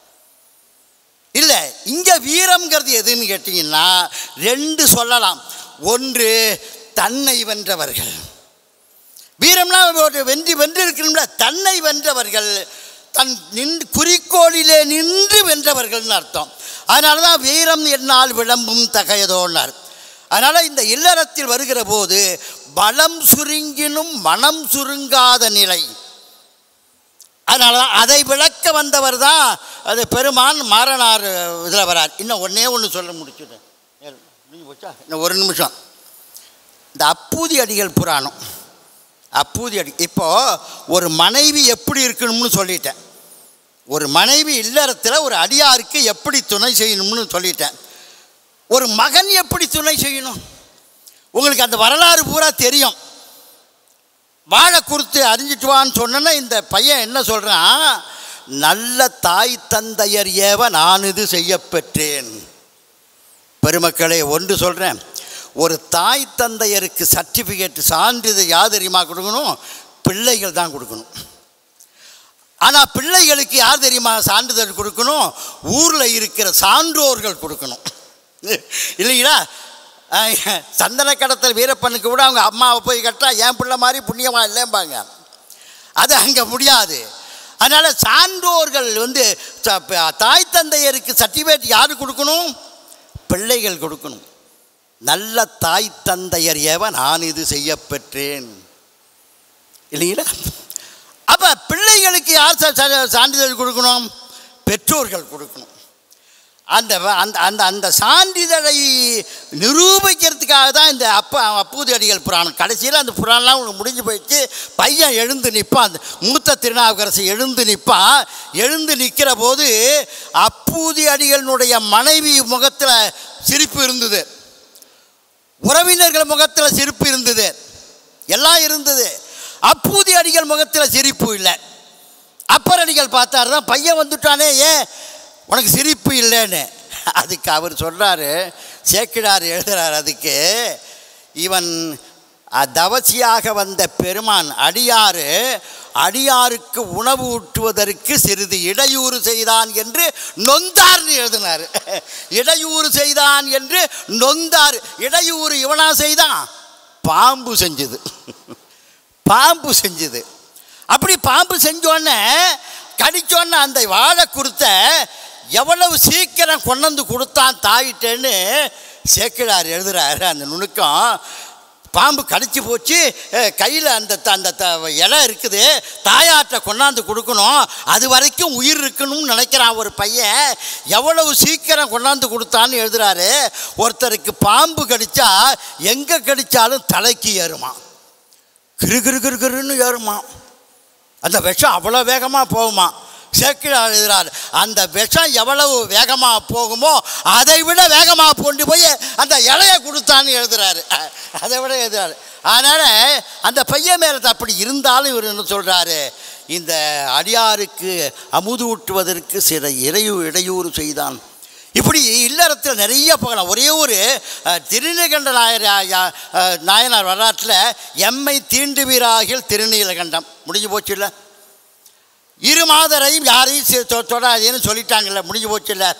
[SPEAKER 2] இல்லை இங்கே வீரம்ங்கிறது எதுன்னு கேட்டிங்கன்னா ரெண்டு சொல்லலாம் ஒன்று தன்னை வென்றவர்கள் வீரம்னா ஒரு வென்றி வென்றிருக்கணும்ல தன்னை வென்றவர்கள் தன் நின்று குறிக்கோளிலே நின்று வென்றவர்கள்னு அர்த்தம் அதனால தான் வீரம் என்னால் விளம்பும் தகையதோன்னார் அதனால் இந்த இல்லறத்தில் வருகிற போது பலம் சுருங்கினும் மனம் சுருங்காத நிலை அதனால தான் அதை விளக்க வந்தவர் தான் அது பெருமான் மாறனார் இதில் வரார் இன்னும் ஒன்றே ஒன்று சொல்ல முடிச்சுட்டேன் முடிஞ்சு போச்சா இன்னும் ஒரு நிமிஷம் இந்த அப்பூதி அடிகள் புராணம் அப்பூதி அடி இப்போது ஒரு மனைவி எப்படி இருக்கணும்னு சொல்லிட்டேன் ஒரு மனைவி இல்லறத்தில் ஒரு அடியாருக்கு எப்படி துணை செய்யணும்னு சொல்லிட்டேன் ஒரு மகன் எப்படி துணை செய்யணும் உங்களுக்கு அந்த வரலாறு பூரா தெரியும் வாழை குறித்து அறிஞ்சிட்டு வான்னு சொன்னேன்னா இந்த பையன் என்ன சொல்கிறான் நல்ல தாய் தந்தையர் ஏவ நான் இது செய்யப்பெற்றேன் பெருமக்களே ஒன்று சொல்கிறேன் ஒரு தாய் தந்தையருக்கு சர்டிஃபிகேட் சான்றிதழ் யார் தெரியுமா கொடுக்கணும் பிள்ளைகள் தான் கொடுக்கணும் ஆனால் பிள்ளைகளுக்கு யார் தெரியுமா சான்றிதழ் கொடுக்கணும் ஊரில் இருக்கிற சான்றோர்கள் கொடுக்கணும் இல்லைங்களா அஹ், சந்தன கடத்தல் வீரப்பனுக்கு கூட அவங்க அம்மாவை போய் கட்டா என் பிள்ளை மாதிரி புண்ணியமா இல்லைம்பாங்க அது அங்கே முடியாது அதனால் சான்றோர்கள் வந்து ச- ப- தாய் தந்தையருக்கு சர்டிஃபிகேட் யார் கொடுக்கணும் பிள்ளைகள் கொடுக்கணும் நல்ல தாய் தந்தையர் ஏவ நான் இது செய்ய பெற்றேன் இல்லைங்களா அப்போ பிள்ளைகளுக்கு யார் ச- ச- சான்றிதழ் கொடுக்கணும் பெற்றோர்கள் கொடுக்கணும் அந்த வ- அந்த அந்த அந்த சான்றிதழை நிரூபிக்கிறதுக்காக தான் இந்த அப்பா அப்பூதி அடிகள் புராணம் கடைசியில் அந்த புராணம்லாம் உங்களுக்கு முடிஞ்சு போயிடுச்சு பையன் எழுந்து நிற்பான் அந்த மூத்த திருநாவுக்கரசு எழுந்து நிற்பான் எழுந்து நிற்கிற போது அப்பூதி அடிகளினுடைய மனைவி முகத்தில் சிரிப்பு இருந்தது உறவினர்கள் முகத்தில் சிரிப்பு இருந்தது எல்லாம் இருந்தது அப்பூதி அடிகள் முகத்தில் சிரிப்பு இல்லை அப்பர் அடிகள் பார்த்தாரு தான் பையன் வந்துட்டானே ஏன் உனக்கு சிரிப்பு இல்லைன்னு அதுக்கு அவர் சொல்கிறாரு சேக்கிடார் எழுதுறார் அதுக்கு இவன் அ- தவசியாக வந்த பெருமான் அடியாறு அடியாருக்கு உணவு ஊட்டுவதற்கு சிறிது இடையூறு செய்தான் என்று நொந்தார்னு எழுதினார் இடையூறு செய்தான் என்று நொந்தார் இடையூறு இவனா செய்தான் பாம்பு செஞ்சது பாம்பு செஞ்சது அப்படி பாம்பு செஞ்சோடனே கடிச்சோன்னே அந்த வாழை கொடுத்த எவ்வளவு சீக்கிரம் கொண்டு வந்து கொடுத்தான் தாயிட்டேன்னு சேக்கிழார் எழுதுறாரு அந்த நுணுக்கம் பாம்பு கடிச்சு போச்சு கையில் அந்த த- அந்த த இலை இருக்குது தாயாற்ற கொண்டாந்து கொடுக்கணும் அது வரைக்கும் உயிர் இருக்கணும்னு நினைக்கிறான் ஒரு பையன் எவ்வளவு சீக்கிரம் கொண்டாந்து கொடுத்தான்னு எழுதுறாரு ஒருத்தருக்கு பாம்பு கடிச்சா எங்கே கடிச்சாலும் தலைக்கு ஏறுமா கிரு கிரு கிரு கிருன்னு ஏறுமா அந்த விஷம் அவ்வளோ வேகமாக போகுமா சேக்கிழார் எழுதுறார் அந்த விஷம் எவ்வளவு வேகமாக போகுமோ அதை விட வேகமாக கொண்டு போய் அந்த இலையை கொடுத்தான்னு எழுதுறாரு அஹ், அதை விட எழுதுறாரு அதனால் அந்த பையன் மேலே அப்படி இருந்தாலும் இவர் என்ன சொல்கிறாரு இந்த அடியாருக்கு அமுது ஊட்டுவதற்கு சில இறையு இடையூறு செய்தான் இப்படி இல்லறத்தில் நிறைய போகலாம் ஒரே ஒரு அஹ், திருநீலகண்ட நாயர் யா- அஹ், நாயனார் வரலாற்றில் எம்மை தீண்டுவீராகில் திருநீலகண்டம் முடிஞ்சு போச்சு இல்லை இரு மாதரையும் யாரையும் சி- தொ- தொடாதேன்னு சொல்லிட்டாங்கல்ல முடிஞ்சு போச்சு இல்லை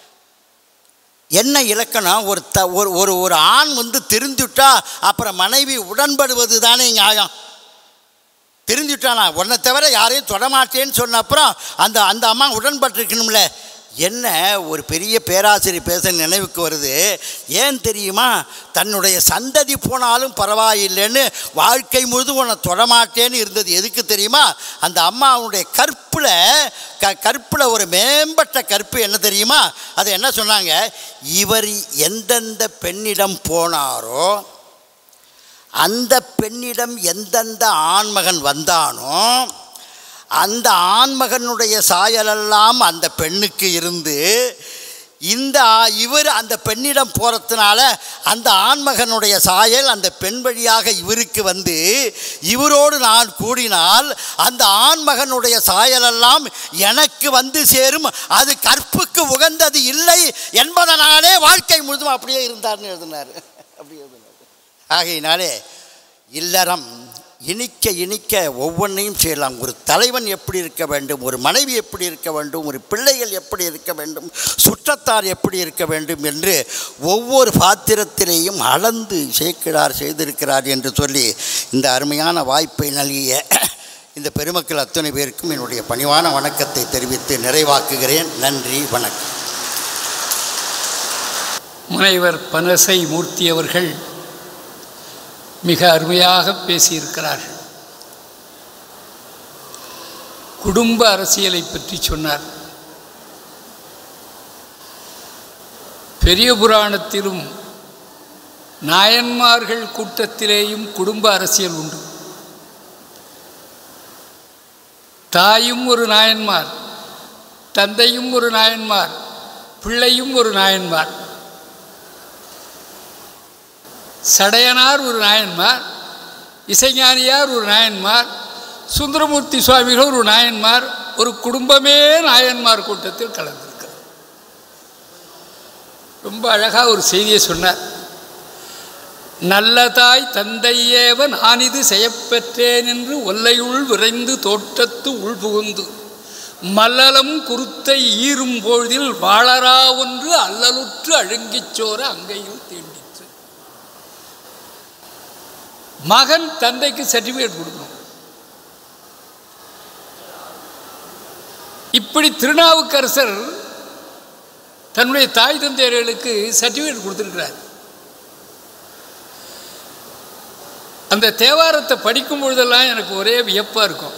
[SPEAKER 2] என்ன இலக்கணம் ஒரு த ஒரு ஒரு ஒரு ஆண் வந்து திருந்துட்டா அப்புறம் மனைவி உடன்படுவது தானே நியாயம் திருந்திட்டானா உன்னை தவிர யாரையும் தொடமாட்டேன்னு சொன்ன அப்புறம் அந்த அந்த அம்மா உடன்பட்டிருக்கணும்ல என்ன ஒரு பெரிய பேராசிரியர் பேச நினைவுக்கு வருது ஏன் தெரியுமா தன்னுடைய சந்ததி போனாலும் பரவாயில்லைன்னு வாழ்க்கை முழுதும் உன்னை தொடமாட்டேன்னு இருந்தது எதுக்கு தெரியுமா அந்த அம்மாவுடைய கற்பில் க கற்பில் ஒரு மேம்பட்ட கற்பு என்ன தெரியுமா அது என்ன சொன்னாங்க இவர் எந்தெந்த பெண்ணிடம் போனாரோ அந்த பெண்ணிடம் எந்தெந்த ஆண்மகன் வந்தானோ அந்த ஆண்மகனுடைய சாயலெல்லாம் அந்த பெண்ணுக்கு இருந்து இந்த ஆ- இவர் அந்த பெண்ணிடம் போகிறதுனால அந்த ஆண்மகனுடைய சாயல் அந்த பெண் வழியாக இவருக்கு வந்து இவரோடு நான் கூடினால் அந்த ஆண்மகனுடைய சாயலெல்லாம் எனக்கு வந்து சேரும் அது கற்புக்கு உகந்தது இல்லை என்பதனாலே வாழ்க்கை முழுதும் அப்படியே இருந்தார்னு எழுதினார் அப்படியே எழுதினார் ஆகையினாலே இல்லறம் இனிக்க இனிக்க ஒவ்வொன்றையும் செய்யலாம் ஒரு தலைவன் எப்படி இருக்க வேண்டும் ஒரு மனைவி எப்படி இருக்க வேண்டும் ஒரு பிள்ளைகள் எப்படி இருக்க வேண்டும் சுற்றத்தார் எப்படி இருக்க வேண்டும் என்று ஒவ்வொரு பாத்திரத்திலேயும் அளந்து சேர்க்கிறார் செய்திருக்கிறார் என்று சொல்லி இந்த அருமையான வாய்ப்பை நல்கிய இந்த பெருமக்கள் அத்தனை பேருக்கும் என்னுடைய பணிவான வணக்கத்தை தெரிவித்து நிறைவாக்குகிறேன் நன்றி வணக்கம்
[SPEAKER 1] முனைவர் பனசை மூர்த்தி அவர்கள் மிக அருமையாக பேசியிருக்கிறார்கள் குடும்ப அரசியலை பற்றி சொன்னார் பெரிய புராணத்திலும் நாயன்மார்கள் கூட்டத்திலேயும் குடும்ப அரசியல் உண்டு தாயும் ஒரு நாயன்மார் தந்தையும் ஒரு நாயன்மார் பிள்ளையும் ஒரு நாயன்மார் சடையனார் ஒரு நாயன்மார் இசைஞானியார் ஒரு நாயன்மார் சுந்தரமூர்த்தி சுவாமிகள் ஒரு நாயன்மார் ஒரு குடும்பமே நாயன்மார் கூட்டத்தில் கலந்திருக்கிறது ரொம்ப அழகாக ஒரு செய்தியை சொன்னார் நல்ல தாய் தந்தையேவ நான் இது செய்யப்பெற்றேன் என்று ஒல்லையுள் விரைந்து தோற்றத்து உள்புகுந்து மல்லலம் குருத்தை ஈரும் பொழுதில் வாழரா ஒன்று அல்லலுற்று அழுங்கிச் சோர அங்கையில் தீண்டிற்று மகன் தந்தைக்கு சர்டிஃபிகேட் கொடுக்கணும் இப்படி திருநாவுக்கரசர் தன்னுடைய தாய் தந்தையர்களுக்கு சர்டிஃபிகேட் கொடுத்துருக்கிறார் அந்த தேவாரத்தை படிக்கும் பொழுதெல்லாம் எனக்கு ஒரே வியப்பாக இருக்கும்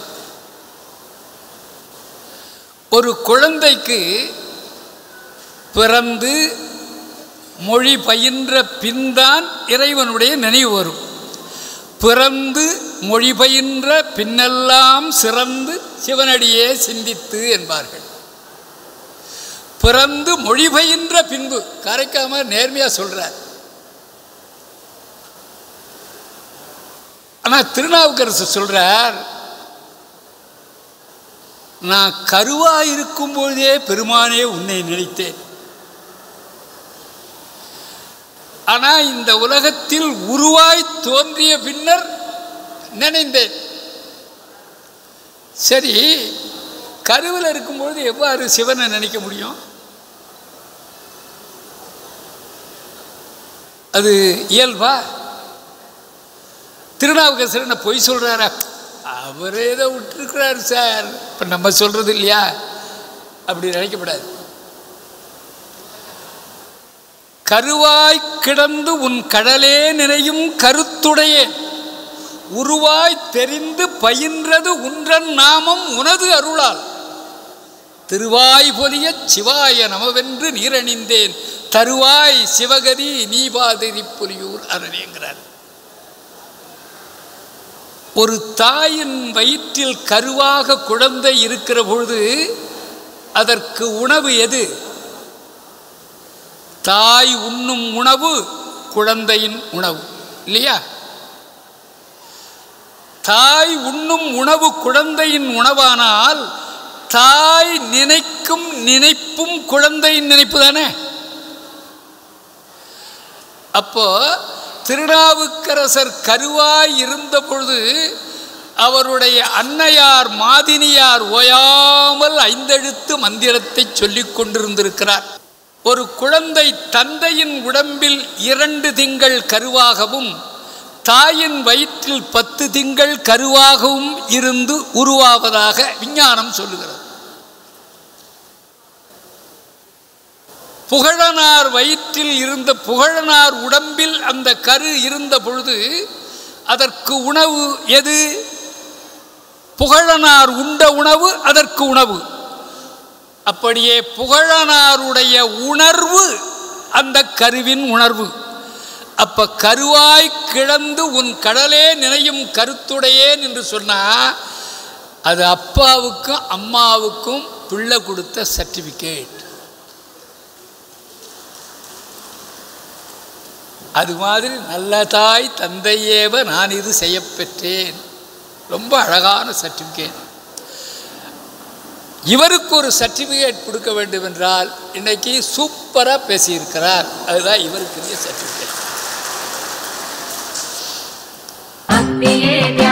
[SPEAKER 1] ஒரு குழந்தைக்கு பிறந்து மொழி பயின்ற பின்தான் இறைவனுடைய நினைவு வரும் பிறந்து மொழி பயின்ற பின்னெல்லாம் சிறந்து சிவனடியே சிந்தித்து என்பார்கள் பிறந்து மொழி பயின்ற பின்பு கரைக்காம நேர்மையாக சொல்கிறார் ஆனால் திருநாவுக்கரசு சொல்கிறார் நான் கருவாக இருக்கும் பொழுதே பெருமானே உன்னை நினைத்தேன் ஆனால் இந்த உலகத்தில் உருவாய் தோன்றிய பின்னர் நினைந்தேன் சரி கருவில் இருக்கும்பொழுது எவ்வாறு சிவனை நினைக்க முடியும் அது இயல்பா திருநாவுக்கரசர் என்ன பொய் சொல்கிறாரா அவரே ஏதோ விட்டுருக்கிறாரு சார் இப்போ நம்ம சொல்கிறது இல்லையா அப்படி நினைக்கப்படாது கருவாய் கிடந்து உன் கடலே நினையும் கருத்துடைய உருவாய் தெரிந்து பயின்றது உன்றன் நாமம் உனது அருளால் திருவாய் பொலிய சிவாய நமவென்று நீரணிந்தேன் தருவாய் சிவகதி நீபாதிரி புலியூர் அரணேங்கிறார் ஒரு தாயின் வயிற்றில் கருவாக குழந்தை இருக்கிற பொழுது அதற்கு உணவு எது தாய் உண்ணும் உணவு குழந்தையின் உணவு இல்லையா தாய் உண்ணும் உணவு குழந்தையின் உணவானால் தாய் நினைக்கும் நினைப்பும் குழந்தையின் நினைப்பு தானே அப்போ திருநாவுக்கரசர் கருவாய் இருந்த பொழுது அவருடைய அன்னையார் மாதினியார் ஓயாமல் ஐந்தெழுத்து மந்திரத்தை சொல்லிக் கொண்டிருந்திருக்கிறார் ஒரு குழந்தை தந்தையின் உடம்பில் இரண்டு திங்கள் கருவாகவும் தாயின் வயிற்றில் பத்து திங்கள் கருவாகவும் இருந்து உருவாவதாக விஞ்ஞானம் சொல்லுகிறது புகழனார் வயிற்றில் இருந்த புகழனார் உடம்பில் அந்த கரு இருந்த பொழுது அதற்கு உணவு எது புகழனார் உண்ட உணவு அதற்கு உணவு அப்படியே புகழனாருடைய உணர்வு அந்த கருவின் உணர்வு அப்ப கருவாய் கிடந்து உன் கடலே நினையும் கருத்துடையேன் என்று சொன்னா அது அப்பாவுக்கும் அம்மாவுக்கும் பிள்ளை கொடுத்த சர்டிஃபிகேட் அது மாதிரி நல்ல தாய் தந்தையேவ நான் இது செய்யப்பெற்றேன் ரொம்ப அழகான சர்டிஃபிகேட் இவருக்கு ஒரு சர்டிஃபிகேட் கொடுக்க வேண்டும் என்றால் இன்னைக்கு சூப்பராக பேசியிருக்கிறார் அதுதான் இவருக்குரிய சர்டிஃபிகேட்
[SPEAKER 3] பக்தியே